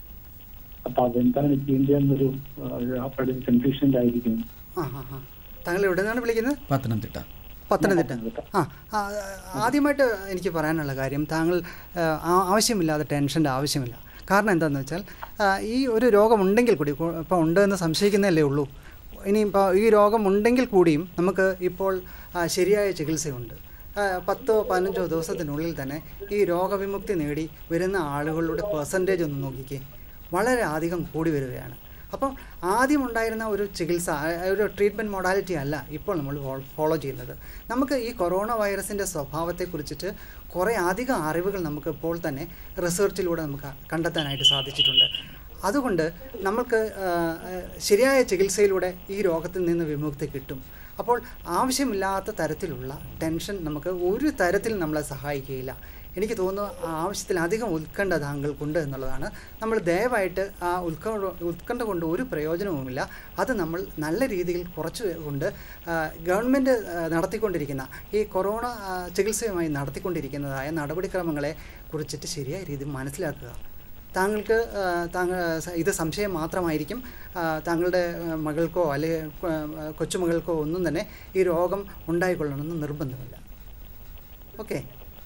അപ്പൊ അതെന്താണ് ചെയ്യേണ്ടതെന്നൊരു ആ, ഒരു അപ്പോഴത്തെ കൺഫ്യൂഷനിലായിരിക്കും ആ ആ ആ താങ്കൾ എവിടെ നിന്നാണ് വിളിക്കുന്നത് പത്തനംതിട്ട പത്തനംതിട്ട ആ ആ, ആദ്യമായിട്ട് എനിക്ക് പറയാനുള്ള കാര്യം താങ്കൾ ആ, ആ- ആവശ്യമില്ലാതെ ടെൻഷൻ്റെ ആവശ്യമില്ല കാരണം എന്താണെന്ന് വെച്ചാൽ ആ, ഈ ഒരു രോഗമുണ്ടെങ്കിൽ കൂടി ഇപ്പോൾ ഉണ്ട് എന്ന് സംശയിക്കുന്നതല്ലേ ഉള്ളൂ ഇനിയിപ്പോൾ ഈ രോഗമുണ്ടെങ്കിൽ കൂടിയും നമുക്ക് ഇപ്പോൾ ആ, ശരിയായ ചികിത്സയുണ്ട് ആ, പത്തോ പതിനഞ്ചോ ദിവസത്തിനുള്ളിൽ തന്നെ ഈ രോഗവിമുക്തി നേടി വരുന്ന ആളുകളുടെ പെർസെൻറ്റേജ് ഒന്ന് നോക്കിക്കേ വളരെ അധികം കൂടി വരികയാണ് അപ്പം ആദ്യം ഉണ്ടായിരുന്ന ഒരു ചികിത്സ ആ, ഒരു ട്രീറ്റ്മെൻറ്റ് മൊഡാലിറ്റി അല്ല ഇപ്പോൾ നമ്മൾ ഫോളോ ചെയ്യുന്നത് നമുക്ക് ഈ കൊറോണ വൈറസിൻ്റെ സ്വഭാവത്തെക്കുറിച്ചിട്ട് കുറേ അധികം അറിവുകൾ നമുക്ക് ഇപ്പോൾ തന്നെ റിസർച്ചിലൂടെ നമുക്ക് കണ്ടെത്താനായിട്ട് സാധിച്ചിട്ടുണ്ട് അതുകൊണ്ട് നമുക്ക് ആ, ആ, ശരിയായ ചികിത്സയിലൂടെ ഈ രോഗത്തിൽ നിന്ന് വിമുക്തി കിട്ടും അപ്പോൾ ആവശ്യമില്ലാത്ത തരത്തിലുള്ള ടെൻഷൻ നമുക്ക് ഒരു തരത്തിൽ നമ്മളെ സഹായിക്കുകയില്ല എനിക്ക് തോന്നുന്നു ആ ആവശ്യത്തിലധികം ഉത്കണ്ഠ താങ്കൾക്കുണ്ട് എന്നുള്ളതാണ് നമ്മൾ ദയവായിട്ട് ആ ഉത്കണ്ഠ ഉത്കണ്ഠ കൊണ്ട് ഒരു പ്രയോജനവുമില്ല അത് നമ്മൾ നല്ല രീതിയിൽ കുറച്ച് കൊണ്ട് ആ, ഗവൺമെൻറ് ആ, നടത്തിക്കൊണ്ടിരിക്കുന്ന ഈ കൊറോണ ആ, ചികിത്സയുമായി നടത്തിക്കൊണ്ടിരിക്കുന്നതായ നടപടിക്രമങ്ങളെ കുറിച്ചിട്ട് ശരിയായ രീതിയിൽ മനസ്സിലാക്കുക താങ്കൾക്ക് ആ, താങ്കൾ സ- ഇത് സംശയം മാത്രമായിരിക്കും ആ, താങ്കളുടെ ആ, മകൾക്കോ അല്ലെങ്കിൽ കൊ- കൊച്ചുമകൾക്കോ ഒന്നും തന്നെ ഈ രോഗം ഉണ്ടായിക്കൊള്ളണമെന്ന് നിർബന്ധമില്ല ഓക്കെ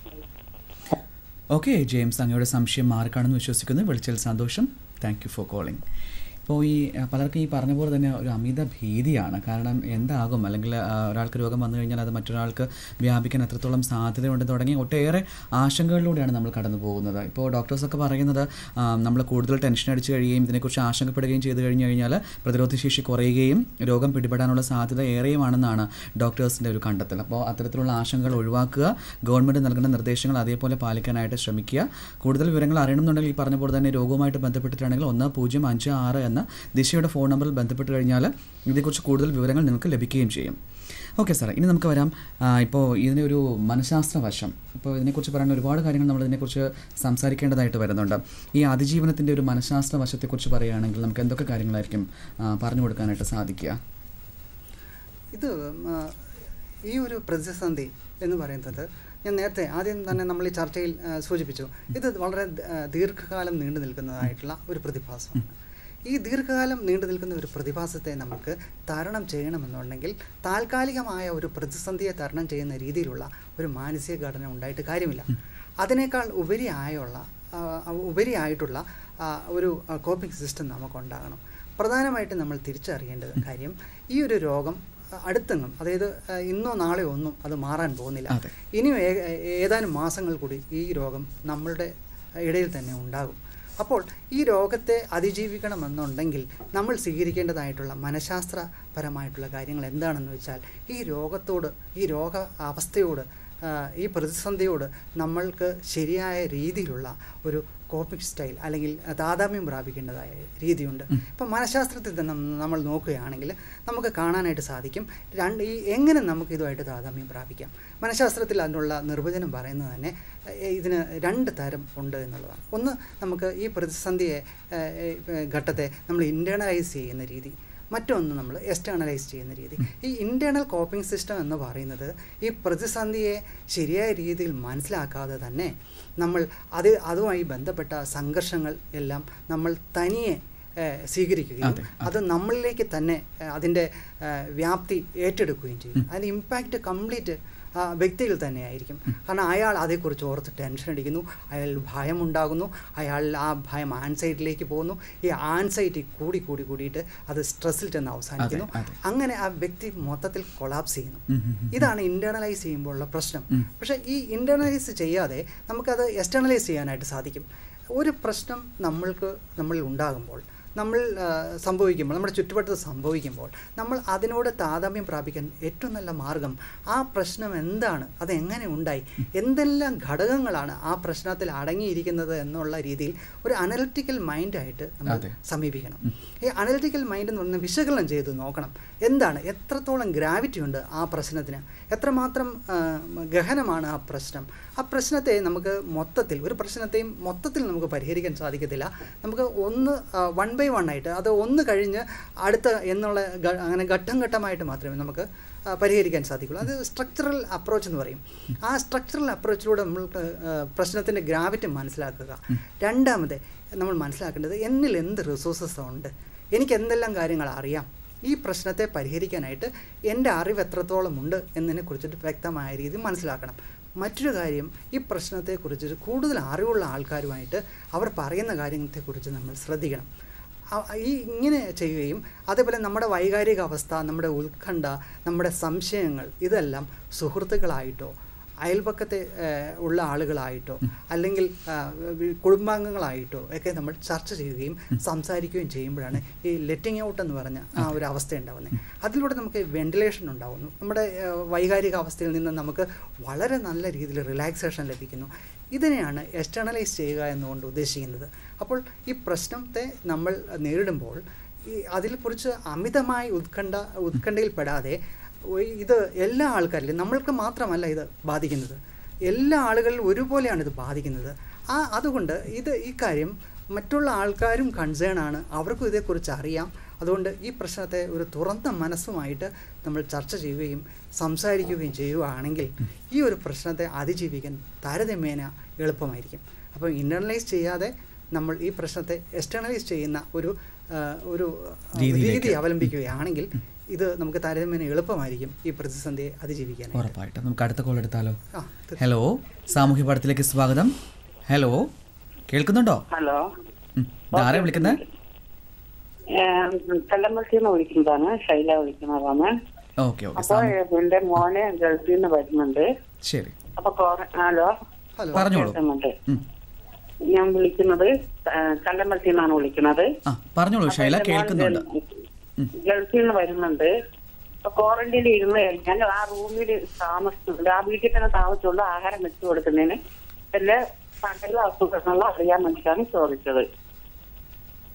ഓക്കെ ജെയിംസ് അങ്ങയുടെ സംശയം മാറിക്കാണെന്ന് വിശ്വസിക്കുന്നു വിളിച്ചതിൽ സന്തോഷം താങ്ക് യു ഫോർ കോളിംഗ് ഇപ്പോൾ ഈ അഹ് പലർക്കും ഈ പറഞ്ഞ പോലെ തന്നെ ഒരു അമിത ഭീതിയാണ് കാരണം എന്താകും അല്ലെങ്കിൽ ആ, ഒരാൾക്ക് രോഗം വന്നു കഴിഞ്ഞാൽ അത് മറ്റൊരാൾക്ക് വ്യാപിക്കാൻ എത്രത്തോളം സാധ്യതയുണ്ട് തുടങ്ങി ഒട്ടേറെ ആശങ്കകളിലൂടെയാണ് നമ്മൾ കടന്നു പോകുന്നത് ഇപ്പോൾ ഡോക്ടേഴ്സൊക്കെ പറയുന്നത് നമ്മൾ കൂടുതൽ ടെൻഷൻ അടിച്ച് കഴിയുകയും ഇതിനെക്കുറിച്ച് ആശങ്കപ്പെടുകയും ചെയ്തു കഴിഞ്ഞു കഴിഞ്ഞാൽ പ്രതിരോധശേഷി കുറയുകയും രോഗം പിടിപെടാനുള്ള സാധ്യത ഏറെയുമാണെന്നാണ് ഡോക്ടേഴ്സിൻ്റെ ഒരു കണ്ടെത്തൽ അപ്പോൾ അത്തരത്തിലുള്ള ആശങ്കകൾ ഒഴിവാക്കുക ഗവൺമെൻറ് നൽകുന്ന നിർദ്ദേശങ്ങൾ അതേപോലെ പാലിക്കാനായിട്ട് ശ്രമിക്കുക കൂടുതൽ വിവരങ്ങൾ അറിയണമെന്നുണ്ടെങ്കിൽ ഈ പറഞ്ഞ പോലെ തന്നെ രോഗവുമായിട്ട് ബന്ധപ്പെട്ടിട്ടാണെങ്കിൽ ഒന്ന് പൂജ്യം അഞ്ച് ആറ് എന്ന ദിശയുടെ ഫോൺ നമ്പറിൽ ബന്ധപ്പെട്ട് കഴിഞ്ഞാൽ ഇതിനെക്കുറിച്ച് കൂടുതൽ വിവരങ്ങൾ നിങ്ങൾക്ക് ലഭിക്കുകയും ചെയ്യും ഓക്കെ സാർ ഇനി നമുക്ക് വരാം ആ, ഇപ്പോൾ ഇതിൻ്റെ ഒരു മനഃശാസ്ത്ര വശം ഇപ്പോൾ ഇതിനെക്കുറിച്ച് പറയാൻ ഒരുപാട് കാര്യങ്ങൾ നമ്മൾ ഇതിനെക്കുറിച്ച് സംസാരിക്കേണ്ടതായിട്ട് വരുന്നുണ്ട് ഈ അതിജീവനത്തിൻ്റെ ഒരു മനഃശാസ്ത്ര വശത്തെക്കുറിച്ച് പറയുകയാണെങ്കിൽ നമുക്ക് എന്തൊക്കെ കാര്യങ്ങളായിരിക്കും ആ, പറഞ്ഞു കൊടുക്കാനായിട്ട് സാധിക്കുക ഇത് ആ, ഈ ഒരു പ്രതിസന്ധി എന്ന് പറയുന്നത് ഞാൻ നേരത്തെ ആദ്യം തന്നെ നമ്മൾ ഈ ചർച്ചയിൽ ആ, സൂചിപ്പിച്ചു ഇത് വളരെ ആ, ദീർഘകാലം നീണ്ടു നിൽക്കുന്നതായിട്ടുള്ള ഒരു പ്രതിഭാസമാണ് ഈ ദീർഘകാലം നീണ്ടു നിൽക്കുന്ന ഒരു പ്രതിഭാസത്തെ നമുക്ക് തരണം ചെയ്യണമെന്നുണ്ടെങ്കിൽ താൽക്കാലികമായ ഒരു പ്രതിസന്ധിയെ തരണം ചെയ്യുന്ന രീതിയിലുള്ള ഒരു മാനസിക ഘടന ഉണ്ടായിട്ട് കാര്യമില്ല അതിനേക്കാൾ ഉപരിയായുള്ള ആ, ഉപരിയായിട്ടുള്ള ആ, ഒരു കോപ്പിംഗ് സിസ്റ്റം നമുക്കുണ്ടാകണം പ്രധാനമായിട്ടും നമ്മൾ തിരിച്ചറിയേണ്ടത് കാര്യം ഈ ഒരു രോഗം ആ, അടുത്തെങ്ങും അതായത് ആ, ഇന്നോ നാളെയോ ഒന്നും അത് മാറാൻ പോകുന്നില്ല അതെ. ഇനിയും ഏ- ഏതാനും മാസങ്ങൾ കൂടി ഈ രോഗം നമ്മളുടെ ഇടയിൽ തന്നെ ഉണ്ടാകും അപ്പോൾ ഈ രോഗത്തെ അതിജീവിക്കണമെന്നുണ്ടെങ്കിൽ നമ്മൾ സ്വീകരിക്കേണ്ടതായിട്ടുള്ള മനഃശാസ്ത്രപരമായിട്ടുള്ള കാര്യങ്ങൾ എന്താണെന്ന് വെച്ചാൽ ഈ രോഗത്തോട് ഈ രോഗ അവസ്ഥയോട് ആ, ഈ പ്രതിസന്ധിയോട് നമ്മൾക്ക് ശരിയായ രീതിയിലുള്ള ഒരു കോപ്പിംഗ് സ്റ്റൈൽ അല്ലെങ്കിൽ താതാമ്യം പ്രാപിക്കേണ്ടതായ രീതിയുണ്ട് ഇപ്പം മനഃശാസ്ത്രത്തിൽ തന്നെ നമ്മൾ നോക്കുകയാണെങ്കിൽ നമുക്ക് കാണാനായിട്ട് സാധിക്കും രണ്ട് ഈ എങ്ങനെ നമുക്ക് ഇതുമായിട്ട് താതാമ്യം പ്രാപിക്കാം മനഃശാസ്ത്രത്തിൽ അതിനുള്ള നിർവചനം പറയുന്നത് തന്നെ ഏ, ഇതിന് രണ്ട് തരം ഉണ്ട് എന്നുള്ളതാണ് ഒന്ന് നമുക്ക് ഈ പ്രതിസന്ധിയെ ഏ, ഏ, ഘട്ടത്തെ നമ്മൾ ഇൻറ്റേണലൈസ് ചെയ്യുന്ന രീതി മറ്റൊന്ന് നമ്മൾ എക്സ്റ്റേണലൈസ് ചെയ്യുന്ന രീതി ഈ ഇൻറ്റേർണൽ കോപ്പിംഗ് സിസ്റ്റം എന്ന് പറയുന്നത് ഈ പ്രതിസന്ധിയെ ശരിയായ രീതിയിൽ മനസ്സിലാക്കാതെ തന്നെ നമ്മൾ അത് അതുമായി ബന്ധപ്പെട്ട സംഘർഷങ്ങൾ എല്ലാം നമ്മൾ തനിയെ ഏഹ്, സ്വീകരിക്കുകയും അതെ, അത് നമ്മളിലേക്ക് തന്നെ ഏഹ്, അതിൻ്റെ ഏഹ്, വ്യാപ്തി ഏറ്റെടുക്കുകയും ചെയ്യും അതിൻ്റെ ഇമ്പാക്റ്റ് കംപ്ലീറ്റ് ആ വ്യക്തിയിൽ തന്നെയായിരിക്കും കാരണം അയാൾ അതേക്കുറിച്ച് ഓർത്ത് ടെൻഷൻ അടിക്കുന്നു അയാൾ ഭയം ഉണ്ടാകുന്നു അയാൾ ആ ഭയം ആൻസൈറ്റിലേക്ക് പോകുന്നു ഈ ആൻസൈറ്റി കൂടി കൂടി കൂടിയിട്ട് അത് സ്ട്രെസ്സിൽ ചെന്ന് അവസാനിക്കുന്നു അതെ. അങ്ങനെ ആ വ്യക്തി മൊത്തത്തിൽ കൊളാപ്സ് ചെയ്യുന്നു ഉം, ഉം, ഉം. ഇതാണ് ഇൻറ്റേർണലൈസ് ചെയ്യുമ്പോഴുള്ള പ്രശ്നം ഉം. പക്ഷേ ഈ ഇൻറ്റേർണലൈസ് ചെയ്യാതെ നമുക്കത് എക്സ്റ്റേണലൈസ് ചെയ്യാനായിട്ട് സാധിക്കും ഒരു പ്രശ്നം നമ്മൾക്ക് നമ്മളിൽ ഉണ്ടാകുമ്പോൾ നമ്മൾ ആ, സംഭവിക്കുമ്പോൾ നമ്മുടെ ചുറ്റുവട്ടത്ത് സംഭവിക്കുമ്പോൾ നമ്മൾ അതിനോട് താതാമ്യം പ്രാപിക്കാൻ ഏറ്റവും നല്ല മാർഗം ആ പ്രശ്നം എന്താണ് അത് എങ്ങനെ ഉണ്ടായി എന്തെല്ലാം ഘടകങ്ങളാണ് ആ പ്രശ്നത്തിൽ അടങ്ങിയിരിക്കുന്നത് എന്നുള്ള രീതിയിൽ ഒരു അനലിറ്റിക്കൽ മൈൻഡായിട്ട് നമ്മൾ അതെ. സമീപിക്കണം ഈ അനലിറ്റിക്കൽ മൈൻഡ് എന്ന് പറഞ്ഞാൽ വിശകലനം ചെയ്ത് നോക്കണം എന്താണ് എത്രത്തോളം ഗ്രാവിറ്റി ഉണ്ട് ആ പ്രശ്നത്തിന് എത്രമാത്രം ആ, ഗഹനമാണ് ആ പ്രശ്നം ആ പ്രശ്നത്തെ നമുക്ക് മൊത്തത്തിൽ ഒരു പ്രശ്നത്തെയും മൊത്തത്തിൽ നമുക്ക് പരിഹരിക്കാൻ സാധിക്കത്തില്ല നമുക്ക് ഒന്ന് വൺ ബൈ വൺ ആയിട്ട് അത് ഒന്ന് കഴിഞ്ഞ് അടുത്ത എന്നുള്ള ഗ- അങ്ങനെ ഘട്ടം ഘട്ടമായിട്ട് മാത്രമേ നമുക്ക് ആ, പരിഹരിക്കാൻ സാധിക്കുള്ളൂ അത് സ്ട്രക്ചറൽ അപ്രോച്ച് എന്ന് പറയും ആ സ്ട്രക്ചറൽ അപ്രോച്ചിലൂടെ നമ്മൾക്ക് പ്രശ്നത്തിൻ്റെ ഗ്രാവിറ്റി മനസ്സിലാക്കുക രണ്ടാമത് നമ്മൾ മനസ്സിലാക്കേണ്ടത് എന്നിൽ എന്ത് റിസോഴ്സസ് ഉണ്ട് എനിക്ക് എന്തെല്ലാം കാര്യങ്ങൾ അറിയാം ഈ പ്രശ്നത്തെ പരിഹരിക്കാനായിട്ട് എൻ്റെ അറിവ് എത്രത്തോളം ഉണ്ട് എന്നതിനെ കുറിച്ചിട്ട് വ്യക്തമായ രീതിയിൽ മനസ്സിലാക്കണം മറ്റൊരു കാര്യം ഈ പ്രശ്നത്തെക്കുറിച്ച് കൂടുതൽ അറിവുള്ള ആൾക്കാരുമായിട്ട് അവർ പറയുന്ന കാര്യത്തെക്കുറിച്ച് നമ്മൾ ശ്രദ്ധിക്കണം ആ- ഈ ഇങ്ങനെ ചെയ്യുകയും അതേപോലെ നമ്മുടെ വൈകാരിക അവസ്ഥ നമ്മുടെ ഉത്കണ്ഠ നമ്മുടെ സംശയങ്ങൾ ഇതെല്ലാം സുഹൃത്തുക്കളായിട്ടോ അയൽപക്കത്തെ ഏഹ്, ഉള്ള ആളുകളായിട്ടോ അല്ലെങ്കിൽ ആ, വി- കുടുംബാംഗങ്ങളായിട്ടോ ഒക്കെ നമ്മൾ ചർച്ച ചെയ്യുകയും സംസാരിക്കുകയും ചെയ്യുമ്പോഴാണ് ഈ ലെറ്റിംഗ് ഔട്ട് എന്ന് പറഞ്ഞ ആ ഒരു അവസ്ഥ ഉണ്ടാകുന്നത് അതിലൂടെ നമുക്ക് വെന്റിലേഷൻ ഉണ്ടാകുന്നു നമ്മുടെ ഏഹ്, വൈകാരിക അവസ്ഥയിൽ നിന്ന് നമുക്ക് വളരെ നല്ല രീതിയിൽ റിലാക്സേഷൻ ലഭിക്കുന്നു ഇതിനെയാണ് എക്സ്റ്റേണലൈസ് ചെയ്യുക എന്നുകൊണ്ട് ഉദ്ദേശിക്കുന്നത് അപ്പോൾ ഈ പ്രശ്നത്തെ നമ്മൾ നേരിടുമ്പോൾ ഈ അതിനെക്കുറിച്ച് അമിതമായി ഉത്കണ്ഠ ഉത്കണ്ഠയിൽപ്പെടാതെ ഒയ് ഇത് എല്ലാ ആൾക്കാരിലും നമ്മൾക്ക് മാത്രമല്ല ഇത് ബാധിക്കുന്നത് എല്ലാ ആളുകളിലും ഒരുപോലെയാണ് ഇത് ബാധിക്കുന്നത് ആ അതുകൊണ്ട് ഇത് ഈ കാര്യം മറ്റുള്ള ആൾക്കാരും കൺസേൺ ആണ് അവർക്കും ഇതേക്കുറിച്ച് അറിയാം അതുകൊണ്ട് ഈ പ്രശ്നത്തെ ഒരു തുറന്ന മനസ്സുമായിട്ട് നമ്മൾ ചർച്ച ചെയ്യുകയും സംസാരിക്കുകയും ചെയ്യുകയാണെങ്കിൽ ഈ ഒരു പ്രശ്നത്തെ അതിജീവിക്കാൻ താരതമ്യേന എളുപ്പമായിരിക്കും അപ്പോൾ ഇൻ്റർണലൈസ് ചെയ്യാതെ നമ്മൾ ഈ പ്രശ്നത്തെ എക്സ്റ്റേണലൈസ് ചെയ്യുന്ന ഒരു ആ, ഒരു ആ, രീതിയിലേക്ക്. രീതി അവലംബിക്കുകയാണെങ്കിൽ ഇത് നമുക്ക് താരതമ്യേന എളുപ്പമായിരിക്കും ഈ പ്രതിസന്ധിയെ അതിജീവിക്കാനായിട്ട് ഉറപ്പായിട്ടും നമുക്ക് അടുത്ത കോൾ എടുത്താലോ ആ തീർച്ചയായും. ഹലോ സാമൂഹ്യ പാഠത്തിലേക്ക് സ്വാഗതം ഹലോ കേൾക്കുന്നുണ്ടോ ഹലോ ഉം. ഇതാരാ വിളിക്കുന്നത് കല്ലമ്പലത്തിൽ നിന്ന് വിളിക്കുന്നതാണ് ശൈല വിളിക്കുന്നതാണ് ഓക്കെ ഓക്കെ അപ്പൊ എന്റെ മോനെ ഗൾഫിൽ നിന്ന് വരുന്നുണ്ട് ശരി അപ്പൊ കോറ- ഹലോ ഹലോ പറഞ്ഞോളൂ കേൾക്കുന്നുണ്ട് ഉം. ഞാൻ വിളിക്കുന്നത് ആ, കല്ലമ്പലത്തിൽ നിന്നാണ് വിളിക്കുന്നത് ആ പറഞ്ഞോളൂ അപ്പൊ ശൈല എന്റെ മോൻ കേൾക്കുന്നുണ്ട് ഗൾ- ഗൾഫിൽ നിന്ന് വരുന്നുണ്ട് അപ്പൊ ക്വാറന്റൈനിൽ ഇരുന്ന് കഴിഞ്ഞാൽ ആ റൂമിൽ താമസിച്ചുണ്ട് ആ വീട്ടിൽ തന്നെ താമസിച്ചുകൊണ്ട് ആഹാരം വെച്ചു കൊടുക്കുന്നതിന് വല്ല പകല അസുഖങ്ങളോ അറിയാൻ വേണ്ടിയിട്ടാണ് ചോദിച്ചത്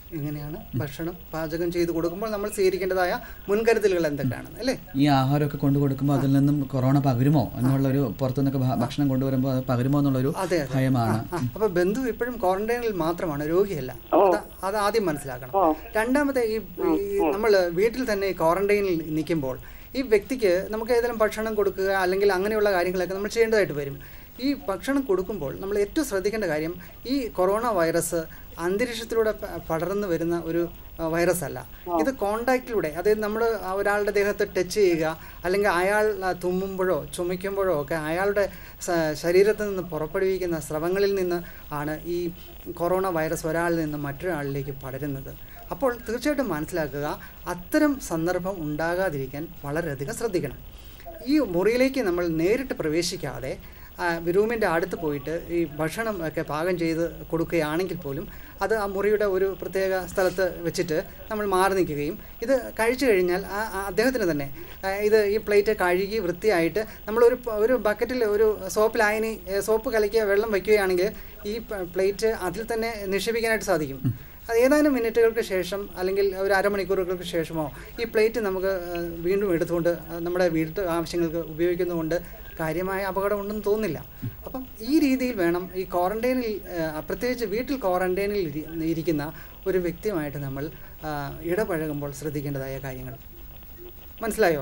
എങ്ങനെയാണ് ഭക്ഷണം പാചകം ചെയ്ത് കൊടുക്കുമ്പോൾ നമ്മൾ സ്വീകരിക്കേണ്ടതായ മുൻകരുതലുകൾ എന്തൊക്കെയാണ് അല്ലേ ഈ ആഹാരമൊക്കെ കൊണ്ടു കൊടുക്കുമ്പോൾ അതിൽ നിന്നും കൊറോണ പകരുമോ എന്നുള്ളൊരു പുറത്തുനിന്നൊക്കെ ഭ- ഭക്ഷണം കൊണ്ടുവരുമ്പോൾ അത് പകരുമോ എന്നുള്ളൊരു അതെ അതെ ഭയമാണ് ആ, അപ്പൊ ബന്ധു ഇപ്പോഴും ക്വാറന്റൈനിൽ മാത്രമാണ് രോഗിയല്ല അത് അത് ആദ്യം മനസ്സിലാക്കണം രണ്ടാമത്തെ ഈ നമ്മൾ വീട്ടിൽ തന്നെ ക്വാറന്റൈനിൽ നിൽക്കുമ്പോൾ ഈ വ്യക്തിക്ക് നമുക്ക് ഏതെങ്കിലും ഭക്ഷണം കൊടുക്കുക അല്ലെങ്കിൽ അങ്ങനെയുള്ള കാര്യങ്ങളൊക്കെ നമ്മൾ ചെയ്യേണ്ടതായിട്ട് വരും ഈ ഭക്ഷണം കൊടുക്കുമ്പോൾ നമ്മൾ ഏറ്റവും ശ്രദ്ധിക്കേണ്ട കാര്യം ഈ കൊറോണ വൈറസ് അന്തരീക്ഷത്തിലൂടെ പ- പടർന്നു വരുന്ന ഒരു ആ, വൈറസ് അല്ല ഇത് കോണ്ടാക്റ്റിലൂടെ അതായത് നമ്മൾ ഒരാളുടെ ദേഹത്ത് ടച്ച് ചെയ്യുക അല്ലെങ്കിൽ അയാൾ ആ, തുമ്മുമ്പോഴോ ചുമയ്ക്കുമ്പോഴോ ഒക്കെ അയാളുടെ സ- ശരീരത്തിൽ നിന്ന് പുറപ്പെടുവിക്കുന്ന സ്രവങ്ങളിൽ നിന്ന് ആണ് ഈ കൊറോണ വൈറസ് ഒരാളിൽ നിന്ന് മറ്റൊരാളിലേക്ക് പടരുന്നത് അപ്പോൾ തീർച്ചയായിട്ടും മനസ്സിലാക്കുക അത്തരം സന്ദർഭം ഉണ്ടാകാതിരിക്കാൻ വളരെയധികം ശ്രദ്ധിക്കണം ഈ മുറിയിലേക്ക് നമ്മൾ നേരിട്ട് പ്രവേശിക്കാതെ റൂമിൻ്റെ അടുത്ത് പോയിട്ട് ഈ ഭക്ഷണം ഒക്കെ പാകം ചെയ്ത് കൊടുക്കുകയാണെങ്കിൽ പോലും അത് ആ മുറിയുടെ ഒരു പ്രത്യേക സ്ഥലത്ത് വെച്ചിട്ട് നമ്മൾ മാറി നിൽക്കുകയും ഇത് കഴിച്ചു കഴിഞ്ഞാൽ ആ ആ അദ്ദേഹത്തിന് തന്നെ ആ, ഇത് ഈ പ്ലേറ്റ് കഴുകി വൃത്തിയായിട്ട് നമ്മളൊരു പ- ഒരു ബക്കറ്റിൽ ഒരു സോപ്പ് ലായനി ഏ, സോപ്പ് കലക്കിയ വെള്ളം വയ്ക്കുകയാണെങ്കിൽ ഈ പ- പ്ലേറ്റ് അതിൽ തന്നെ നിക്ഷേപിക്കാനായിട്ട് സാധിക്കും അത് ഏതാനും മിനിറ്റുകൾക്ക് ശേഷം അല്ലെങ്കിൽ ഒരു അരമണിക്കൂറുകൾക്ക് ശേഷമോ ഈ പ്ലേറ്റ് നമുക്ക് ആ, വീണ്ടും എടുത്തുകൊണ്ട് ആ, നമ്മുടെ വീട്ടു ആവശ്യങ്ങൾക്ക് ഉപയോഗിക്കുന്നതുകൊണ്ട് കാര്യമായ അപകടമുണ്ടെന്ന് തോന്നുന്നില്ല അപ്പം ഈ രീതിയിൽ വേണം ഈ ക്വാറന്റൈനിൽ ആ, പ്രത്യേകിച്ച് വീട്ടിൽ ക്വാറന്റൈനിൽ ഇരി- ഇരിക്കുന്ന ഒരു വ്യക്തിയുമായിട്ട് നമ്മൾ ആ, ഇടപഴകുമ്പോൾ ശ്രദ്ധിക്കേണ്ടതായ കാര്യങ്ങൾ മനസ്സിലായോ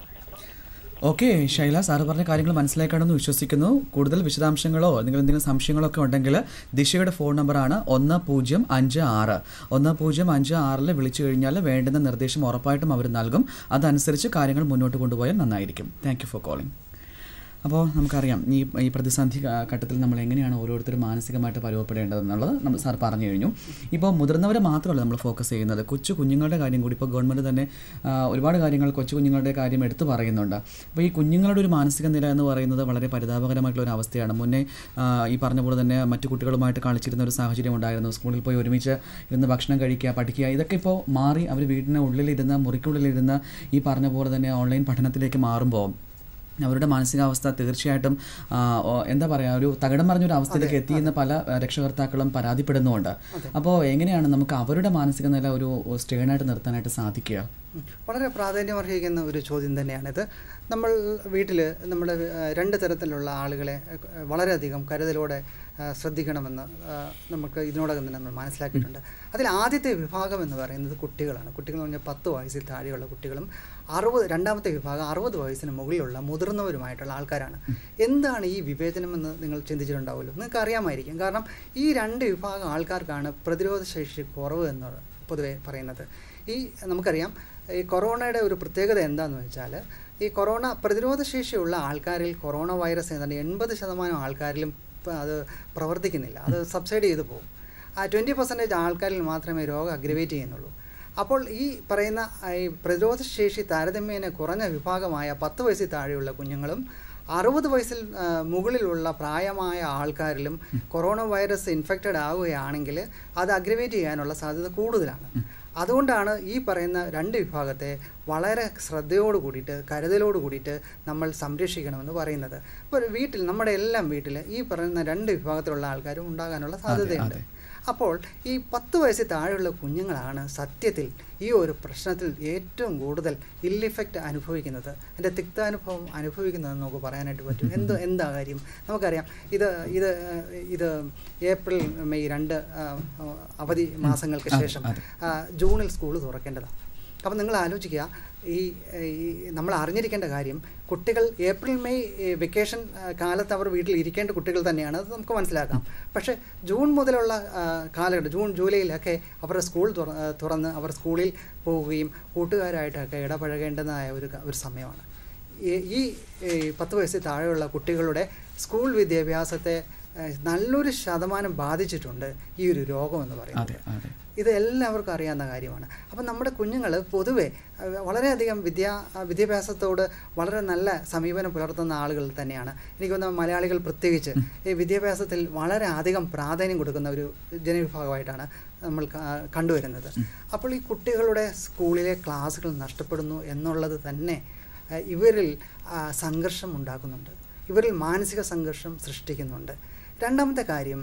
ഓക്കെ ശൈല സാറ് പറഞ്ഞ കാര്യങ്ങൾ മനസ്സിലാക്കണമെന്ന് വിശ്വസിക്കുന്നു കൂടുതൽ വിശദാംശങ്ങളോ അല്ലെങ്കിൽ എന്തെങ്കിലും സംശയങ്ങളോ ഒക്കെ ഉണ്ടെങ്കിൽ ദിശയുടെ ഫോൺ നമ്പറാണ് ഒന്ന് പൂജ്യം അഞ്ച് ആറ് ഒന്ന് പൂജ്യം അഞ്ച് ആറിൽ വിളിച്ചു കഴിഞ്ഞാൽ വേണ്ടുന്ന നിർദ്ദേശം ഉറപ്പായിട്ടും അവർ നൽകും അതനുസരിച്ച് കാര്യങ്ങൾ മുന്നോട്ട് കൊണ്ടുപോയാൽ നന്നായിരിക്കും താങ്ക് യു ഫോർ കോളിംഗ് അപ്പോൾ നമുക്കറിയാം ഈ ഈ പ്രതിസന്ധി ഘ- ഘട്ടത്തിൽ നമ്മൾ എങ്ങനെയാണ് ഓരോരുത്തരും മാനസികമായിട്ട് പരുവപ്പെടേണ്ടതെന്നുള്ളത് നമ്മൾ സാർ പറഞ്ഞു കഴിഞ്ഞു ഇപ്പോൾ മുതിർന്നവരെ മാത്രമല്ല നമ്മൾ ഫോക്കസ് ചെയ്യുന്നത് കൊച്ചു കുഞ്ഞുങ്ങളുടെ കാര്യം കൂടി ഇപ്പോൾ ഗവൺമെൻറ് തന്നെ ആ, ഒരുപാട് കാര്യങ്ങൾ കൊച്ചു കുഞ്ഞുങ്ങളുടെ കാര്യം എടുത്തു പറയുന്നുണ്ട് അപ്പോൾ ഈ കുഞ്ഞുങ്ങളുടെ ഒരു മാനസിക നില എന്ന് പറയുന്നത് വളരെ പരിതാപകരമായിട്ടുള്ള ഒരു അവസ്ഥയാണ് മുന്നേ ആ, ഈ പറഞ്ഞ പോലെ തന്നെ മറ്റു കുട്ടികളുമായിട്ട് കളിച്ചിരുന്ന ഒരു സാഹചര്യം ഉണ്ടായിരുന്നു സ്കൂളിൽ പോയി ഒരുമിച്ച് ഇരുന്ന് ഭക്ഷണം കഴിക്കുക പഠിക്കുക ഇതൊക്കെ ഇപ്പോൾ മാറി അവർ വീടിന് ഉള്ളിലിരുന്ന് മുറിക്കുള്ളിലിരുന്ന് ഈ പറഞ്ഞ പോലെ തന്നെ ഓൺലൈൻ പഠനത്തിലേക്ക് മാറുമ്പോൾ അവരുടെ മാനസികാവസ്ഥ തീർച്ചയായിട്ടും ആ, ഓ, എന്താ പറയുക ഒരു തകിടം പറഞ്ഞൊരു അവസ്ഥയിലേക്ക് എത്തിയെന്ന് പല ആ, രക്ഷകർത്താക്കളും പരാതിപ്പെടുന്നുമുണ്ട് അപ്പോൾ എങ്ങനെയാണ് നമുക്ക് അവരുടെ മാനസിക നില ഒരു സ്റ്റേണായിട്ട് നിർത്താനായിട്ട് സാധിക്കുക ഉം. വളരെ പ്രാധാന്യമർഹിക്കുന്ന ഒരു ചോദ്യം തന്നെയാണിത് നമ്മൾ വീട്ടിൽ നമ്മുടെ ആ, രണ്ട് തരത്തിലുള്ള ആളുകളെ ആ, വളരെയധികം കരുതലോടെ ആ, ശ്രദ്ധിക്കണമെന്ന് ആ, നമുക്ക് ഇതിനോടകം തന്നെ നമ്മൾ മനസ്സിലാക്കിയിട്ടുണ്ട് അതിൽ ആദ്യത്തെ വിഭാഗം എന്ന് പറയുന്നത് കുട്ടികളാണ് കുട്ടികൾ എന്ന് പറഞ്ഞാൽ പത്ത് വയസ്സിൽ താഴെയുള്ള കുട്ടികളും അറുപത് രണ്ടാമത്തെ വിഭാഗം അറുപത് വയസ്സിന് മുകളിലുള്ള മുതിർന്നവരുമായിട്ടുള്ള ആൾക്കാരാണ് എന്താണ് ഈ വിവേചനമെന്ന് നിങ്ങൾ ചിന്തിച്ചിട്ടുണ്ടാവുമല്ലോ നിങ്ങൾക്ക് അറിയാമായിരിക്കും കാരണം ഈ രണ്ട് വിഭാഗം ആൾക്കാർക്കാണ് പ്രതിരോധ ശേഷി കുറവ് എന്ന് പൊതുവെ പറയുന്നത് ഈ നമുക്കറിയാം ഈ കൊറോണയുടെ ഒരു പ്രത്യേകത എന്താണെന്ന് വെച്ചാൽ ഈ കൊറോണ പ്രതിരോധ ശേഷിയുള്ള ആൾക്കാരിൽ കൊറോണ വൈറസ് ഏതാണ്ട് എൺപത് ശതമാനം ആൾക്കാരിലും ഇപ്പം അത് പ്രവർത്തിക്കുന്നില്ല അത് സബ്സൈഡ് ചെയ്തു പോകും ആ ട്വൻറ്റി പെർസെൻറ്റേജ് ആൾക്കാരിൽ മാത്രമേ രോഗം അഗ്രവേറ്റ് ചെയ്യുന്നുള്ളൂ അപ്പോൾ ഈ പറയുന്ന ആ, ഈ പ്രതിരോധ ശേഷി താരതമ്യേന കുറഞ്ഞ വിഭാഗമായ പത്ത് വയസ്സിൽ താഴെയുള്ള കുഞ്ഞുങ്ങളും അറുപത് വയസ്സിൽ ആ, മുകളിലുള്ള പ്രായമായ ആൾക്കാരിലും കൊറോണ വൈറസ് ഇൻഫെക്റ്റഡ് ആവുകയാണെങ്കിൽ അത് അഗ്രവേറ്റ് ചെയ്യാനുള്ള സാധ്യത കൂടുതലാണ് അതുകൊണ്ടാണ് ഈ പറയുന്ന രണ്ട് വിഭാഗത്തെ വളരെ ശ്രദ്ധയോട് കൂടിയിട്ട് കരുതലോട് കൂടിയിട്ട് നമ്മൾ സംരക്ഷിക്കണമെന്ന് പറയുന്നത് അപ്പോൾ ഒരു വീട്ടിൽ നമ്മുടെ എല്ലാം വീട്ടിൽ ഈ പറയുന്ന രണ്ട് വിഭാഗത്തിലുള്ള ആൾക്കാരും ഉണ്ടാകാനുള്ള സാധ്യതയുണ്ട് അപ്പോൾ ഈ പത്ത് വയസ്സിൽ താഴെയുള്ള കുഞ്ഞുങ്ങളാണ് സത്യത്തിൽ ഈ ഒരു പ്രശ്നത്തിൽ ഏറ്റവും കൂടുതൽ ഇൽ ഇഫക്റ്റ് അനുഭവിക്കുന്നത് എൻ്റെ തിക്താനുഭവം അനുഭവിക്കുന്നതെന്ന് നമുക്ക് പറയാനായിട്ട് പറ്റും എന്ത് എന്താ കാര്യം നമുക്കറിയാം ഇത് ഇത് ഇത് ഏപ്രിൽ മെയ് രണ്ട് ആ, അവധി മാസങ്ങൾക്ക് ശേഷം ആ, ജൂണിൽ സ്കൂൾ തുറക്കേണ്ടതാണ് അപ്പം നിങ്ങൾ ആലോചിക്കുക ഈ ഈ നമ്മൾ അറിഞ്ഞിരിക്കേണ്ട കാര്യം കുട്ടികൾ ഏപ്രിൽ മെയ് ഈ വെക്കേഷൻ ആ, കാലത്ത് അവർ വീട്ടിൽ ഇരിക്കേണ്ട കുട്ടികൾ തന്നെയാണ് അത് നമുക്ക് മനസ്സിലാക്കാം പക്ഷേ ജൂൺ മുതലുള്ള ആ, കാലഘട്ടം ജൂൺ ജൂലൈയിലൊക്കെ അവരുടെ സ്കൂൾ തുറ ആ, തുറന്ന് അവർ സ്കൂളിൽ പോവുകയും കൂട്ടുകാരായിട്ടൊക്കെ ഇടപഴകേണ്ടതായ ഒരു ക- ഒരു സമയമാണ് ഈ- ഈ ഈ പത്ത് വയസ്സിൽ താഴെയുള്ള കുട്ടികളുടെ സ്കൂൾ വിദ്യാഭ്യാസത്തെ ആ, നല്ലൊരു ശതമാനം ബാധിച്ചിട്ടുണ്ട് ഈ ഒരു രോഗം എന്ന് പറയുന്നത് അതെ അതെ ഇത് എല്ലാവർക്കും അറിയാവുന്ന കാര്യമാണ് അപ്പം നമ്മുടെ കുഞ്ഞുങ്ങൾ പൊതുവെ അഹ് വളരെയധികം വിദ്യാ അഹ് വിദ്യാഭ്യാസത്തോട് വളരെ നല്ല സമീപനം പുലർത്തുന്ന ആളുകൾ തന്നെയാണ് എനിക്ക് തോന്നുന്നു മലയാളികൾ പ്രത്യേകിച്ച് ഈ വിദ്യാഭ്യാസത്തിൽ വളരെ അധികം പ്രാധാന്യം കൊടുക്കുന്ന ഒരു ജനവിഭാഗമായിട്ടാണ് നമ്മൾ ക- കണ്ടുവരുന്നത് അപ്പോൾ ഈ കുട്ടികളുടെ സ്കൂളിലെ ക്ലാസ്സുകൾ നഷ്ടപ്പെടുന്നു എന്നുള്ളത് തന്നെ അഹ് ഇവരിൽ ആ, സംഘർഷം ഉണ്ടാക്കുന്നുണ്ട് ഇവരിൽ മാനസിക സംഘർഷം സൃഷ്ടിക്കുന്നുണ്ട് രണ്ടാമത്തെ കാര്യം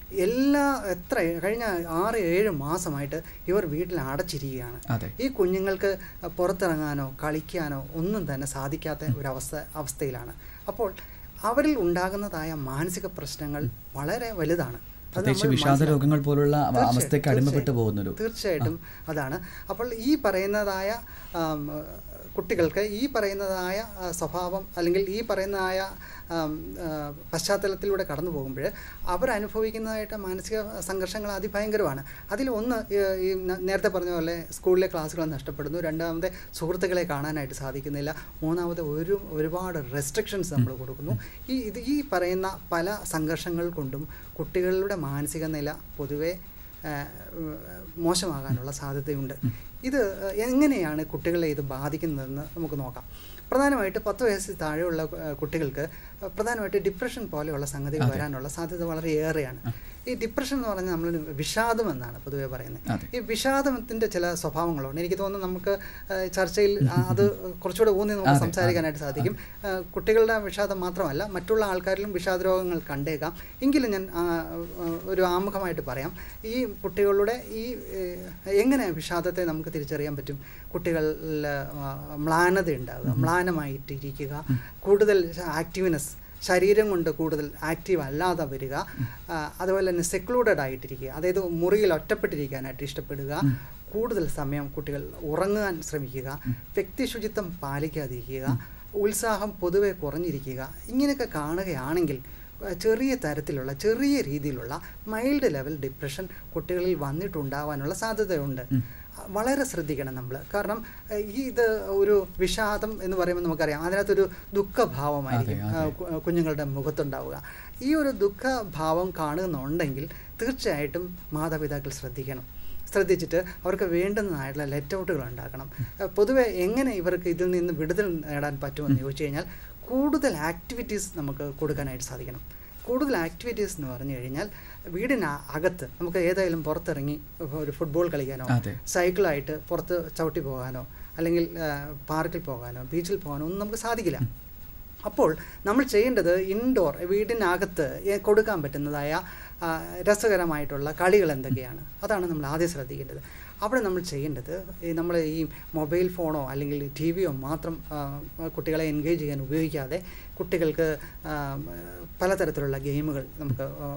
എല്ലാ എത്ര കഴിഞ്ഞ ആറ് ഏഴ് മാസമായിട്ട് ഇവർ വീട്ടിൽ അടച്ചിരിക്കുകയാണ് അതെ ഈ കുഞ്ഞുങ്ങൾക്ക് പുറത്തിറങ്ങാനോ കളിക്കാനോ ഒന്നും തന്നെ സാധിക്കാത്ത ഒരവസ്ഥ അവസ്ഥയിലാണ് അപ്പോൾ അവരിൽ ഉണ്ടാകുന്നതായ മാനസിക പ്രശ്നങ്ങൾ വളരെ വലുതാണ് അത് പ്രത്യേകിച്ച് നമ്മൾ വിഷാദ മനസ്സിലാക്കണം. രോഗങ്ങൾ പോലുള്ള അവ- തീർച്ചയായും, അവസ്ഥയ്ക്ക് അടിമപ്പെട്ടു തീർച്ചയായും. പോകുന്നൊരു തീർച്ചയായിട്ടും അതാണ് അപ്പോൾ ഈ പറയുന്നതായ ആം, കുട്ടികൾക്ക് ഈ പറയുന്നതായ ആ, സ്വഭാവം അല്ലെങ്കിൽ ഈ പറയുന്നതായ ആം, ആ, പശ്ചാത്തലത്തിലൂടെ കടന്നു പോകുമ്പോൾ അവരനുഭവിക്കുന്നതായിട്ട് മാനസിക സംഘർഷങ്ങൾ അതിഭയങ്കരമാണ് അതിൽ ഒന്ന് ഈ- ഈ ന- നേരത്തെ പറഞ്ഞ പോലെ സ്കൂളിലെ ക്ലാസ്സുകൾ നഷ്ടപ്പെടുന്നു രണ്ടാമത്തെ സുഹൃത്തുക്കളെ കാണാനായിട്ട് സാധിക്കുന്നില്ല മൂന്നാമത് ഒരു ഒരുപാട് റെസ്ട്രിക്ഷൻസ് നമ്മൾ കൊടുക്കുന്നു ഈ ഇത് ഈ പറയുന്ന പല സംഘർഷങ്ങൾ കൊണ്ടും കുട്ടികളുടെ മാനസിക നില പൊതുവെ ആ, ഉം, മോശമാകാനുള്ള സാധ്യതയുണ്ട് ഇത് എങ്ങനെയാണ് കുട്ടികളെ ഇത് ബാധിക്കുന്നതെന്ന് നമുക്ക് നോക്കാം പ്രധാനമായിട്ട് പത്ത് വയസ്സിൽ താഴെയുള്ള ആ, കുട്ടികൾക്ക് പ്രധാനമായിട്ട് ഡിപ്രഷൻ പോലെയുള്ള സംഗതികൾ വരാനുള്ള സാധ്യത വളരെ ഏറെയാണ് ഈ ഡിപ്രഷൻ എന്ന് പറഞ്ഞാൽ നമ്മൾ വിഷാദം എന്നാണ് പൊതുവെ പറയുന്നത് അതെ. ഈ വിഷാദത്തിൻ്റെ ചില സ്വഭാവങ്ങളുണ്ട് എനിക്ക് തോന്നുന്നു നമുക്ക് ആ, ചർച്ചയിൽ ആ, അത് കുറച്ചുകൂടെ ഊന്നി നമുക്ക് അതെ, സംസാരിക്കാനായിട്ട് സാധിക്കും ആ, കുട്ടികളുടെ വിഷാദം മാത്രമല്ല മറ്റുള്ള ആൾക്കാരിലും വിഷാദ രോഗങ്ങൾ കണ്ടേക്കാം എങ്കിലും ഞാൻ ആ, ആ, ഒരു ആമുഖമായിട്ട് പറയാം ഈ കുട്ടികളുടെ ഈ ഏഹ്, എങ്ങനെ വിഷാദത്തെ നമുക്ക് തിരിച്ചറിയാൻ പറ്റും കുട്ടികളിൽ ആ, മ്ലാനത ഉണ്ടാവുക മ്ലാനമായിട്ടിരിക്കുക കൂടുതൽ ആക്റ്റീവ്നെസ് ശരീരം കൊണ്ട് കൂടുതൽ ആക്റ്റീവ് അല്ലാതെ വരിക ആ, അതുപോലെ തന്നെ സെക്ലൂഡഡ് ആയിട്ടിരിക്കുക അതായത് മുറിയിൽ ഒറ്റപ്പെട്ടിരിക്കാനായിട്ട് ഇഷ്ടപ്പെടുക കൂടുതൽ സമയം കുട്ടികൾ ഉറങ്ങാൻ ശ്രമിക്കുക വ്യക്തി ശുചിത്വം പാലിക്കാതിരിക്കുക ഉത്സാഹം പൊതുവെ കുറഞ്ഞിരിക്കുക ഇങ്ങനെയൊക്കെ കാണുകയാണെങ്കിൽ ഏഹ് ചെറിയ തരത്തിലുള്ള ചെറിയ രീതിയിലുള്ള മൈൽഡ് ലെവൽ ഡിപ്രഷൻ കുട്ടികളിൽ വന്നിട്ടുണ്ടാവാനുള്ള സാധ്യതയുണ്ട് വളരെ ശ്രദ്ധിക്കണം നമ്മൾ കാരണം ഏഹ് ഈ ഇത് ഒരു വിഷാദം എന്ന് പറയുമ്പോൾ നമുക്കറിയാം അതിനകത്തൊരു ദുഃഖഭാവമായിരിക്കും അതെ, അതെ. ഏഹ് കു- കുഞ്ഞുങ്ങളുടെ മുഖത്തുണ്ടാവുക ഈ ഒരു ദുഃഖഭാവം കാണുന്നുണ്ടെങ്കിൽ തീർച്ചയായിട്ടും മാതാപിതാക്കൾ ശ്രദ്ധിക്കണം ശ്രദ്ധിച്ചിട്ട് അവർക്ക് വേണ്ടുന്നതായിട്ടുള്ള ലെറ്റ് ഔട്ടുകൾ ഉണ്ടാക്കണം ഏഹ് പൊതുവെ എങ്ങനെ ഇവർക്ക് ഇതിൽ നിന്ന് വിടുതൽ നേടാൻ പറ്റുമെന്ന് ചോദിച്ചു കഴിഞ്ഞാൽ കൂടുതൽ ആക്ടിവിറ്റീസ് നമുക്ക് കൊടുക്കാനായിട്ട് സാധിക്കണം കൂടുതൽ ആക്ടിവിറ്റീസ് എന്ന് പറഞ്ഞു കഴിഞ്ഞാൽ വീടിന് അകത്ത് നമുക്ക് ഏതായാലും പുറത്തിറങ്ങി ഒരു ഫുട്ബോൾ കളിക്കാനോ അതെ. സൈക്കിളായിട്ട് പുറത്ത് ചവിട്ടി പോകാനോ അല്ലെങ്കിൽ ആ, പാർക്കിൽ പോകാനോ ബീച്ചിൽ പോകാനോ ഒന്നും നമുക്ക് സാധിക്കില്ല അപ്പോൾ നമ്മൾ ചെയ്യേണ്ടത് ഇൻഡോർ വീടിനകത്ത് എ- കൊടുക്കാൻ പറ്റുന്നതായ ആ, രസകരമായിട്ടുള്ള കളികൾ എന്തൊക്കെയാണ് അതാണ് നമ്മൾ ആദ്യം ശ്രദ്ധിക്കേണ്ടത് അവിടെ നമ്മൾ ചെയ്യേണ്ടത് ഈ നമ്മൾ ഈ മൊബൈൽ ഫോണോ അല്ലെങ്കിൽ ടി വിയോ മാത്രം ആ, കുട്ടികളെ എൻഗേജ് ചെയ്യാൻ ഉപയോഗിക്കാതെ കുട്ടികൾക്ക് ആ, പലതരത്തിലുള്ള ഗെയിമുകൾ നമുക്ക് ആ,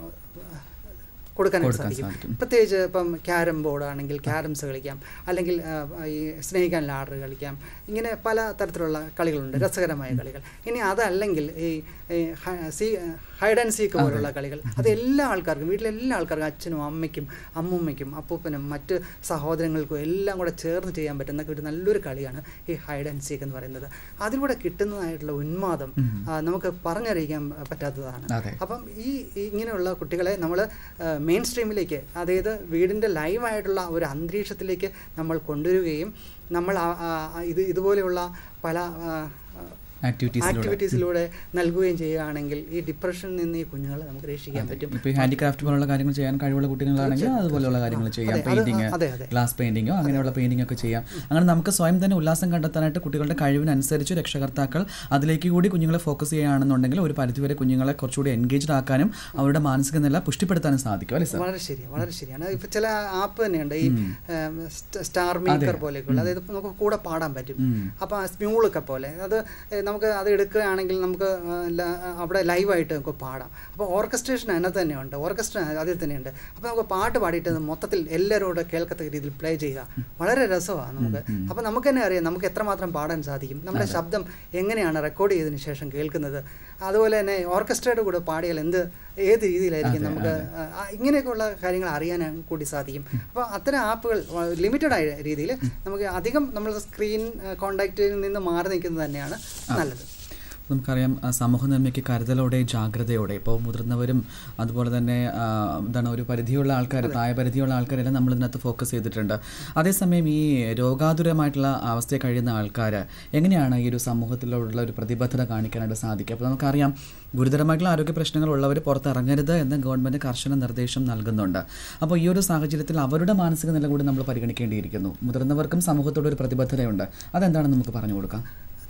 ആ, കൊടുക്കാനായിട്ട് കൊടുക്കാൻ സാധിക്കും സാധിക്കും. പ്രത്യേകിച്ച് ഇപ്പം ക്യാരം ബോർഡ് ആണെങ്കിൽ ക്യാരംസ് കളിക്കാം അല്ലെങ്കിൽ ആ, ഈ സ്നേക്ക് ആൻഡ് ലാഡർ കളിക്കാം ഇങ്ങനെ പല തരത്തിലുള്ള കളികളുണ്ട് രസകരമായ കളികൾ ഇനി അതല്ലെങ്കിൽ ഈ ഈ ഹ- സീ ഹൈഡ് ആൻഡ് സീക്ക് പോലുള്ള കളികൾ അത് എല്ലാ ആൾക്കാർക്കും വീട്ടിലെ എല്ലാ ആൾക്കാർക്കും അച്ഛനും അമ്മയ്ക്കും അമ്മൂമ്മയ്ക്കും അപ്പൂപ്പനും മറ്റ് സഹോദരങ്ങൾക്കും എല്ലാം കൂടെ ചേർന്ന് ചെയ്യാൻ പറ്റുന്ന ഒരു നല്ലൊരു കളിയാണ് ഈ ഹൈഡ് ആൻഡ് സീക്ക് എന്ന് പറയുന്നത് അതിലൂടെ കിട്ടുന്നതായിട്ടുള്ള ഉന്മാദം ആ, നമുക്ക് പറഞ്ഞറിയിക്കാൻ പറ്റാത്തതാണ് അതെ. അപ്പം ഈ ഈ ഇങ്ങനെയുള്ള കുട്ടികളെ നമ്മൾ മെയിൻ സ്ട്രീമിലേക്ക് അതായത് വീടിൻ്റെ ലൈവായിട്ടുള്ള ഒരു അന്തരീക്ഷത്തിലേക്ക് നമ്മൾ കൊണ്ടുവരികയും നമ്മൾ ആ- ആ- ആ ഇത് ഇതുപോലെയുള്ള പല ആ, ആ, ആക്ടിവിറ്റീസിലൂടെ ആക്ടിവിറ്റീസിലൂടെ നൽകുകയും ചെയ്യുകയാണെങ്കിൽ ഈ ഡിപ്രഷനിൽ നിന്ന് ഈ കുഞ്ഞുങ്ങളെ നമുക്ക് രക്ഷിക്കാൻ പറ്റും ഇപ്പോൾ ഈ ഹാൻഡിക്രാഫ്റ്റ് പോലുള്ള കാര്യങ്ങൾ ചെയ്യാൻ കഴിവുള്ള കുട്ടികളാണെങ്കിൽ അതുപോലെയുള്ള കാര്യങ്ങൾ ചെയ്യാം അതെ, അത് പെയിന്റിങ് അതെ, അതെ. ഗ്ലാസ് പെയിന്റിങ്ങോ അങ്ങനെയുള്ള പെയിന്റിംഗ് ഒക്കെ ചെയ്യാം അങ്ങനെ നമുക്ക് സ്വയം തന്നെ ഉല്ലാസം കണ്ടെത്താനായിട്ട് കുട്ടികളുടെ കഴിവിനനുസരിച്ച് രക്ഷകർത്താക്കൾ അതിലേക്ക് കൂടി കുഞ്ഞുങ്ങളെ ഫോക്കസ് ചെയ്യുകയാണെന്നുണ്ടെങ്കിൽ ഒരു പരിധിവരെ കുഞ്ഞുങ്ങളെ കുറച്ചുകൂടി എൻഗേജ്ഡ് ആക്കാനും അവരുടെ മാനസിക നില പുഷ്ടിപ്പെടുത്താനും സാധിക്കും അല്ലേ സാർ വളരെ ശരിയാണ് വളരെ ശരിയാണ് ഇപ്പൊ ചില ആപ്പ് തന്നെയുണ്ട് ഈ ഏം, സ്റ്റ- സ്റ്റാർ മേക്കർ പോലെയൊക്കെയുള്ള അതായത് ഇപ്പൊ നമുക്ക് കൂടെ പാടാൻ പറ്റും അപ്പോൾ ആ സ്മ്യൂളൊക്കെ പോലെ അത് ഏ, നമുക്ക് അത് എടുക്കുകയാണെങ്കിൽ നമുക്ക് ആ, ല- അവിടെ ലൈവായിട്ട് നമുക്ക് പാടാം അപ്പോൾ ഓർക്കസ്ട്രേഷൻ അതിനകത്ത് തന്നെയുണ്ട് ഓർക്കസ്ട്ര അതിൽ തന്നെയുണ്ട് അപ്പോൾ നമുക്ക് പാട്ട് പാടിയിട്ട് അത് മൊത്തത്തിൽ എല്ലാവരോടും കേൾക്കത്തക്ക രീതിയിൽ പ്ലേ ചെയ്യുക വളരെ രസമാണ് നമുക്ക് അപ്പോൾ നമുക്ക് തന്നെ അറിയാം നമുക്ക് എത്രമാത്രം പാടാൻ സാധിക്കും നമ്മുടെ ശബ്ദം എങ്ങനെയാണ് റെക്കോർഡ് ചെയ്തതിന് ശേഷം കേൾക്കുന്നത് അതുപോലെ തന്നെ ഓർക്കസ്ട്രയുടെ കൂടെ പാടിയാൽ എന്ത് ഏത് രീതിയിലായിരിക്കും നമുക്ക് ആ, ആ, ഇങ്ങനെയൊക്കെയുള്ള കാര്യങ്ങൾ അറിയാൻ കൂടി സാധിക്കും അപ്പോൾ അത്തരം ആപ്പുകൾ ലിമിറ്റഡ് ആയ രീതിയിൽ നമുക്ക് അധികം നമ്മൾ സ്ക്രീൻ കോണ്ടാക്റ്റിൽ നിന്ന് മാറി നിൽക്കുന്നത് തന്നെയാണ് നല്ലത് നമുക്കറിയാം ആ, സമൂഹ നന്മയ്ക്ക് കരുതലോടെ ജാഗ്രതയോടെ ഇപ്പോൾ മുതിർന്നവരും അതുപോലെ തന്നെ ആ, എന്താണ് ഒരു പരിധിയുള്ള ആൾക്കാർ പ്രായപരിധിയുള്ള ആൾക്കാരെല്ലാം നമ്മൾ ഇതിനകത്ത് ഫോക്കസ് ചെയ്തിട്ടുണ്ട് അതേസമയം ഈ രോഗാതുരമായിട്ടുള്ള അവസ്ഥയെ കഴിയുന്ന ആൾക്കാർ എങ്ങനെയാണ് ഈ ഒരു സമൂഹത്തിലുള്ള ഒരു പ്രതിബദ്ധത കാണിക്കാനായിട്ട് സാധിക്കുക അപ്പോൾ നമുക്കറിയാം ഗുരുതരമായിട്ടുള്ള ആരോഗ്യ പ്രശ്നങ്ങൾ ഉള്ളവർ പുറത്തിറങ്ങരുത് എന്ന് ഗവൺമെൻറ് കർശന നിർദ്ദേശം നൽകുന്നുണ്ട് അപ്പോൾ ഈ ഒരു സാഹചര്യത്തിൽ അവരുടെ മാനസിക നില കൂടി നമ്മൾ പരിഗണിക്കേണ്ടിയിരിക്കുന്നു മുതിർന്നവർക്കും സമൂഹത്തോട് ഒരു പ്രതിബദ്ധതയുണ്ട് അതെന്താണെന്ന് നമുക്ക് പറഞ്ഞു കൊടുക്കാം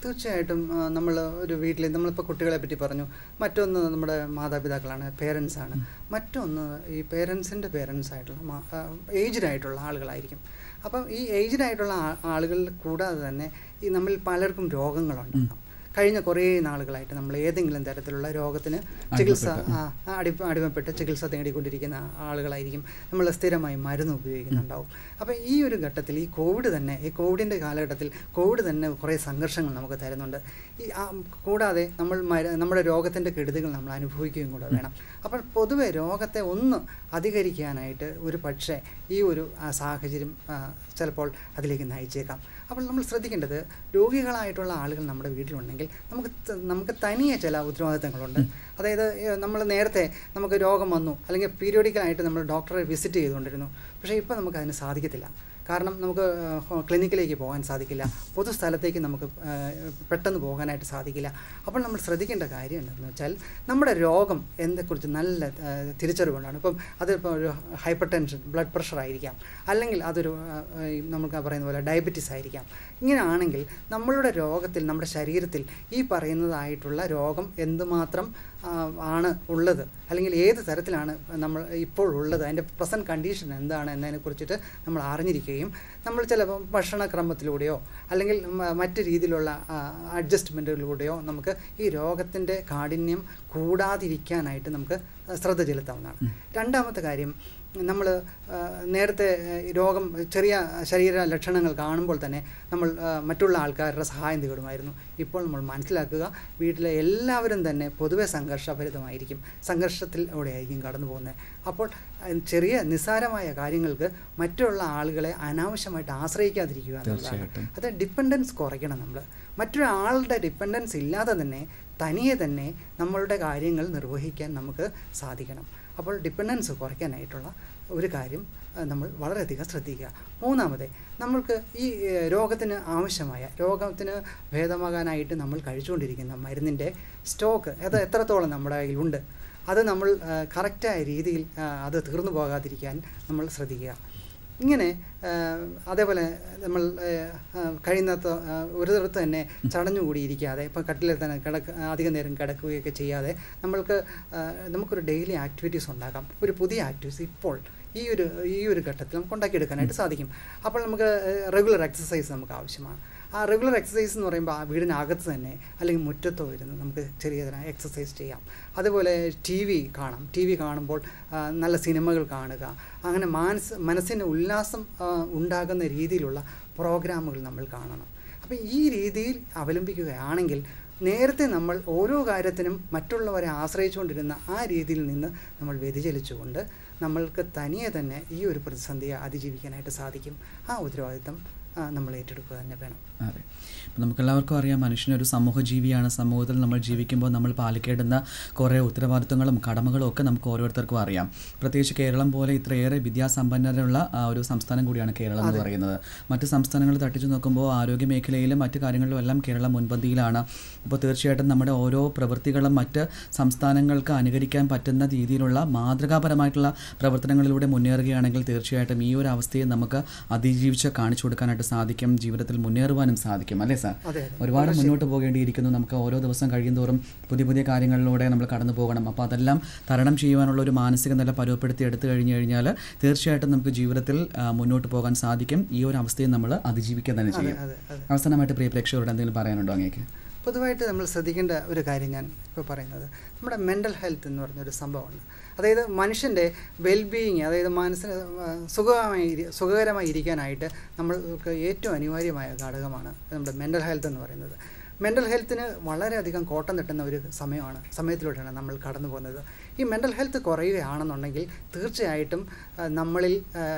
തീർച്ചയായിട്ടും നമ്മൾ ഒരു വീട്ടിൽ നമ്മളിപ്പോൾ കുട്ടികളെ പറ്റി പറഞ്ഞു മറ്റൊന്ന് നമ്മുടെ മാതാപിതാക്കളാണ് പേരൻസ് ആണ് മറ്റൊന്ന് ഈ പേരൻസിൻ്റെ പേരൻസ് ആയിട്ടുള്ള ഏജ്ഡ് ആയിട്ടുള്ള ആളുകളായിരിക്കും അപ്പം ഈ ഏജ്ഡ് ആയിട്ടുള്ള ആ- ആളുകൾ കൂടാതെ തന്നെ ഈ നമ്മിൽ പലർക്കും രോഗങ്ങളുണ്ടാകാം കഴിഞ്ഞ കുറേ നാളുകളായിട്ട് നമ്മൾ ഏതെങ്കിലും തരത്തിലുള്ള രോഗത്തിന് ചികിത്സ ആ, ആ, അടി അടിമപ്പെട്ട് ചികിത്സ തേടിക്കൊണ്ടിരിക്കുന്ന ആളുകളായിരിക്കും നമ്മൾ സ്ഥിരമായി മരുന്ന് ഉപയോഗിക്കുന്നുണ്ടാവും അപ്പോൾ ഈ ഒരു ഘട്ടത്തിൽ ഈ കോവിഡ് തന്നെ ഈ കോവിഡിൻ്റെ കാലഘട്ടത്തിൽ കോവിഡ് തന്നെ കുറേ സംഘർഷങ്ങൾ നമുക്ക് തരുന്നുണ്ട് ഈ ആ, കൂടാതെ നമ്മൾ മര നമ്മുടെ രോഗത്തിൻ്റെ കെടുതികൾ നമ്മൾ അനുഭവിക്കുകയും കൂടെ വേണം അപ്പോൾ പൊതുവെ രോഗത്തെ ഒന്ന് അധികരിക്കാനായിട്ട് ഒരു പക്ഷേ ഈ ഒരു ആ, സാഹചര്യം ആ, ചിലപ്പോൾ അതിലേക്ക് നയിച്ചേക്കാം അപ്പോൾ നമ്മൾ ശ്രദ്ധിക്കേണ്ടത് രോഗികളായിട്ടുള്ള ആളുകൾ നമ്മുടെ വീട്ടിലുണ്ടെങ്കിൽ നമുക്ക് ത- നമുക്ക് തനിയെ ചില ഉത്തരവാദിത്തങ്ങളുണ്ട് അതായത് നമ്മൾ നേരത്തെ നമുക്ക് രോഗം വന്നു അല്ലെങ്കിൽ പീരിയോഡിക്കലായിട്ട് നമ്മൾ ഡോക്ടറെ വിസിറ്റ് ചെയ്തുകൊണ്ടിരുന്നു പക്ഷേ ഇപ്പോൾ നമുക്ക് അതിന് സാധിക്കത്തില്ല കാരണം നമുക്ക് ആ, ക്ലിനിക്കിലേക്ക് പോകാൻ സാധിക്കില്ല പൊതുസ്ഥലത്തേക്ക് നമുക്ക് ആ, പെട്ടെന്ന് പോകാനായിട്ട് സാധിക്കില്ല അപ്പോൾ നമ്മൾ ശ്രദ്ധിക്കേണ്ട കാര്യം എന്താണെന്ന് വെച്ചാൽ നമ്മുടെ രോഗം എന്തെക്കുറിച്ച് നല്ല ആ, തിരിച്ചറിവുകൊണ്ടാണ് ഇപ്പം അതിപ്പോൾ ഒരു ഹൈപ്പർ ടെൻഷൻ ബ്ലഡ് പ്രഷർ ആയിരിക്കാം അല്ലെങ്കിൽ അതൊരു ആ, ഈ നമുക്ക് പറയുന്ന പോലെ ഡയബറ്റീസ് ആയിരിക്കാം ഇങ്ങനെയാണെങ്കിൽ നമ്മളുടെ രോഗത്തിൽ നമ്മുടെ ശരീരത്തിൽ ഈ പറയുന്നതായിട്ടുള്ള രോഗം എന്തുമാത്രം ആ, ആണ് ഉള്ളത് അല്ലെങ്കിൽ ഏത് തരത്തിലാണ് നമ്മൾ ഇപ്പോൾ ഉള്ളത് അതിൻ്റെ പ്രസൻറ്റ് കണ്ടീഷൻ എന്താണ് എന്നതിനെ കുറിച്ചിട്ട് നമ്മൾ അറിഞ്ഞിരിക്കുകയും നമ്മൾ ചിലപ്പോൾ ഭക്ഷണക്രമത്തിലൂടെയോ അല്ലെങ്കിൽ മ- മറ്റ് രീതിയിലുള്ള അഡ്ജസ്റ്റ്മെൻറ്റുകളിലൂടെയോ നമുക്ക് ഈ രോഗത്തിൻ്റെ കാഠിന്യം കൂടാതിരിക്കാനായിട്ട് നമുക്ക് ശ്രദ്ധ ചെലുത്താവുന്നതാണ് രണ്ടാമത്തെ കാര്യം നമ്മൾ നേരത്തെ ആ, ഈ രോഗം ചെറിയ ശരീര ലക്ഷണങ്ങൾ കാണുമ്പോൾ തന്നെ നമ്മൾ ആ, മറ്റുള്ള ആൾക്കാരുടെ സഹായം തേടുമായിരുന്നു ഇപ്പോൾ നമ്മൾ മനസ്സിലാക്കുക വീട്ടിലെ എല്ലാവരും തന്നെ പൊതുവെ സംഘർഷഭരിതമായിരിക്കും സംഘർഷത്തിലൂടെ ആയിരിക്കും കടന്നു പോകുന്നത് അപ്പോൾ ആ, ചെറിയ നിസ്സാരമായ കാര്യങ്ങൾക്ക് മറ്റുള്ള ആളുകളെ അനാവശ്യമായിട്ട് ആശ്രയിക്കാതിരിക്കുക എന്നുള്ളതാണ് തീർച്ചയായിട്ടും. അത് ഡിപ്പെൻഡൻസ് കുറയ്ക്കണം നമ്മൾ മറ്റൊരാളുടെ ഡിപ്പെൻഡൻസ് ഇല്ലാതെ തന്നെ തനിയെ തന്നെ നമ്മളുടെ കാര്യങ്ങൾ നിർവഹിക്കാൻ നമുക്ക് സാധിക്കണം അപ്പോൾ ഡിപ്പെൻഡൻസ് കുറയ്ക്കാനായിട്ടുള്ള ഒരു കാര്യം ആ, നമ്മൾ വളരെയധികം ശ്രദ്ധിക്കുക മൂന്നാമത് നമ്മൾക്ക് ഈ ഏഹ്, രോഗത്തിന് ആവശ്യമായ രോഗത്തിന് ഭേദമാകാനായിട്ട് നമ്മൾ കഴിച്ചുകൊണ്ടിരിക്കുന്ന മരുന്നിൻ്റെ സ്റ്റോക്ക് അത് എത്രത്തോളം നമ്മുടെ കയ്യിലുണ്ട് അത് നമ്മൾ ആ, കറക്റ്റായ രീതിയിൽ ആ, അത് തീർന്നു പോകാതിരിക്കാൻ നമ്മൾ ശ്രദ്ധിക്കുക ഇങ്ങനെ ആ, അതേപോലെ നമ്മൾ ആ, കഴിയുന്നത്ര ആ, ഒരിടത്ത് തന്നെ ചടഞ്ഞുകൂടിയിരിക്കാതെ ഇപ്പം കട്ടിലിൽ തന്നെ കിടക്ക അധികം നേരം കിടക്കുകയൊക്കെ ചെയ്യാതെ നമ്മൾക്ക് ആ, നമുക്കൊരു ഡെയിലി ആക്ടിവിറ്റീസ് ഉണ്ടാക്കാം ഒരു പുതിയ ആക്ടിവിറ്റീസ് ഇപ്പോൾ ഈ ഒരു ഈ ഒരു ഘട്ടത്തിൽ നമുക്ക് ഉണ്ടാക്കിയെടുക്കാനായിട്ട് സാധിക്കും അപ്പോൾ നമുക്ക് റെഗുലർ എക്സസൈസ് നമുക്ക് ആവശ്യമാണ് ആ റെഗുലർ എക്സസൈസ് എന്ന് പറയുമ്പോൾ ആ വീടിനകത്ത് തന്നെ അല്ലെങ്കിൽ മുറ്റത്തോ ഇരുന്ന് നമുക്ക് ചെറിയ തരം എക്സസൈസ് ചെയ്യാം അതുപോലെ ടി വി കാണാം ടി വി കാണുമ്പോൾ ആ, നല്ല സിനിമകൾ കാണുക അങ്ങനെ മാനസ് മനസ്സിന് ഉല്ലാസം ആ, ഉണ്ടാകുന്ന രീതിയിലുള്ള പ്രോഗ്രാമുകൾ നമ്മൾ കാണണം അപ്പോൾ ഈ രീതിയിൽ അവലംബിക്കുകയാണെങ്കിൽ നേരത്തെ നമ്മൾ ഓരോ കാര്യത്തിനും മറ്റുള്ളവരെ ആശ്രയിച്ചുകൊണ്ടിരുന്ന ആ രീതിയിൽ നിന്ന് നമ്മൾ വ്യതിചലിച്ചുകൊണ്ട് നമ്മൾക്ക് തനിയെ തന്നെ ഈ ഒരു പ്രതിസന്ധിയെ അതിജീവിക്കാനായിട്ട് സാധിക്കും ആ ഉത്തരവാദിത്തം ആ, നമ്മൾ ഏറ്റെടുക്കുക തന്നെ വേണം അതെ അപ്പം നമുക്കെല്ലാവർക്കും അറിയാം മനുഷ്യനൊരു സമൂഹ ജീവിയാണ് സമൂഹത്തിൽ നമ്മൾ ജീവിക്കുമ്പോൾ നമ്മൾ പാലിക്കേണ്ടുന്ന കുറേ ഉത്തരവാദിത്തങ്ങളും കടമകളും ഒക്കെ നമുക്ക് ഓരോരുത്തർക്കും അറിയാം പ്രത്യേകിച്ച് കേരളം പോലെ ഇത്രയേറെ വിദ്യാസമ്പന്നരുള്ള ആ, ഒരു സംസ്ഥാനം കൂടിയാണ് കേരളം എന്ന് പറയുന്നത് മറ്റ് സംസ്ഥാനങ്ങൾ തട്ടിച്ചു നോക്കുമ്പോൾ ആരോഗ്യ മേഖലയിലും മറ്റ് കാര്യങ്ങളിലും എല്ലാം കേരളം മുൻപന്തിയിലാണ് അപ്പോൾ തീർച്ചയായിട്ടും നമ്മുടെ ഓരോ പ്രവൃത്തികളും മറ്റ് സംസ്ഥാനങ്ങൾക്ക് അനുകരിക്കാൻ പറ്റുന്ന രീതിയിലുള്ള മാതൃകാപരമായിട്ടുള്ള പ്രവർത്തനങ്ങളിലൂടെ മുന്നേറുകയാണെങ്കിൽ തീർച്ചയായിട്ടും ഈ ഒരു അവസ്ഥയെ നമുക്ക് അതിജീവിച്ച് കാണിച്ചു കൊടുക്കാനായിട്ട് സാധിക്കും ജീവിതത്തിൽ മുന്നേറുവാനും സാധിക്കും അല്ലേ സാർ അതെ, അതെ. ഒരുപാട് മുന്നോട്ട് പോകേണ്ടിയിരിക്കുന്നു നമുക്ക് ഓരോ ദിവസം കഴിയുന്തോറും പുതിയ പുതിയ കാര്യങ്ങളിലൂടെ നമ്മൾ കടന്നു പോകണം അപ്പോൾ അതെല്ലാം തരണം ചെയ്യുവാനുള്ള ഒരു മാനസിക നില പരുവപ്പെടുത്തി എടുത്തു കഴിഞ്ഞു കഴിഞ്ഞാൽ തീർച്ചയായിട്ടും നമുക്ക് ജീവിതത്തിൽ ആ, മുന്നോട്ട് പോകാൻ സാധിക്കും ഈ ഒരു അവസ്ഥയെ നമ്മൾ അതിജീവിക്കുക തന്നെ ചെയ്യും അതെ അതെ അവസാനമായിട്ട് പ്രിയ പ്രേക്ഷകരോട് എന്തെങ്കിലും പറയാനുണ്ടോ അങ്ങേക്ക് പൊതുവായിട്ട് നമ്മൾ ശ്രദ്ധിക്കേണ്ട ഒരു കാര്യം ഞാൻ ഇപ്പോൾ പറയുന്നത് നമ്മുടെ മെൻ്റൽ ഹെൽത്ത് എന്ന് പറഞ്ഞൊരു സംഭവമുണ്ട് അതായത് മനുഷ്യൻ്റെ വെൽബീയിങ് അതായത് മനസ്സിന് ആ, സുഖമായി ഇരി- സുഖകരമായി ഇരിക്കാനായിട്ട് നമ്മൾക്ക് ഏറ്റവും അനിവാര്യമായ ഘടകമാണ് നമ്മുടെ മെൻ്റൽ ഹെൽത്ത് എന്ന് പറയുന്നത് മെൻ്റൽ ഹെൽത്തിന് വളരെയധികം കോട്ടം തട്ടുന്ന ഒരു സമയമാണ് സമയത്തിലൂടെയാണ് നമ്മൾ കടന്നു പോകുന്നത് ഈ മെൻ്റൽ ഹെൽത്ത് കുറയുകയാണെന്നുണ്ടെങ്കിൽ തീർച്ചയായിട്ടും ആ, നമ്മളിൽ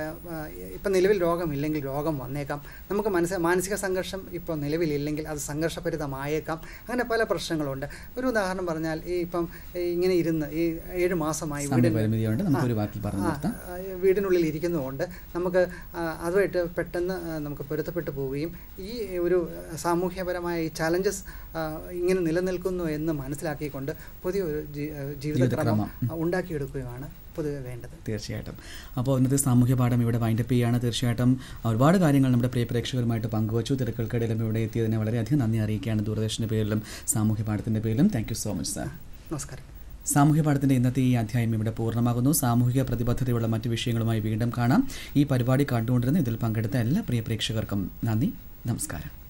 ഇപ്പം നിലവിൽ രോഗമില്ലെങ്കിൽ രോഗം വന്നേക്കാം നമുക്ക് മനസ്സ് മാനസിക സംഘർഷം ഇപ്പോൾ നിലവിലില്ലെങ്കിൽ അത് സംഘർഷഭരിതമായേക്കാം അങ്ങനെ പല പ്രശ്നങ്ങളുണ്ട് ഒരു ഉദാഹരണം പറഞ്ഞാൽ ഈ ഇപ്പം ഈ ഇങ്ങനെ ഇരുന്ന് ഈ ഏഴ് മാസമായി വീടിന് സമയപരിമിതിയുണ്ട് നമുക്കൊരു വാക്കിൽ പറഞ്ഞു ആ, നിർത്താം ആ, വീടിനുള്ളിൽ ഇരിക്കുന്നതുകൊണ്ട് നമുക്ക് ആ, അതുമായിട്ട് പെട്ടെന്ന് ആ, നമുക്ക് പൊരുത്തപ്പെട്ടു പോവുകയും ഈ ഒരു സാമൂഹ്യപരമായ ഈ ചലഞ്ചസ് ഇങ്ങനെ നിലനിൽക്കുന്നു എന്ന് മനസ്സിലാക്കിക്കൊണ്ട് പുതിയൊരു ജീ- ആ, ജീവിതക്രമം ജീവിതക്രമം. ആ, ഉണ്ടാക്കിയെടുക്കുകയാണ് പൊതുവെ വേണ്ടത് തീർച്ചയായിട്ടും അപ്പോൾ ഇന്നത്തെ സാമൂഹ്യ പാഠം ഇവിടെ വൈൻഡപ്പ് ചെയ്യുകയാണ് തീർച്ചയായിട്ടും ഒരുപാട് കാര്യങ്ങൾ നമ്മുടെ പ്രിയ പ്രേക്ഷകരുമായിട്ട് പങ്കുവച്ചു തിരക്കുകൾക്കിടയിലും ഇവിടെ എത്തിയതിനെ വളരെയധികം നന്ദി അറിയിക്കുകയാണ് ദൂരദർശൻ്റെ പേരിലും സാമൂഹ്യ പാഠത്തിൻ്റെ പേരിലും thank you so much sir നമസ്കാരം സാമൂഹ്യ പാഠത്തിൻ്റെ ഇന്നത്തെ ഈ അധ്യായം ഇവിടെ പൂർണ്ണമാകുന്നു സാമൂഹിക പ്രതിബദ്ധതയുള്ള മറ്റു വിഷയങ്ങളുമായി വീണ്ടും കാണാം ഈ പരിപാടി കണ്ടുകൊണ്ടിരുന്ന ഇതിൽ പങ്കെടുത്ത എല്ലാ പ്രിയ പ്രേക്ഷകർക്കും നന്ദി നമസ്കാരം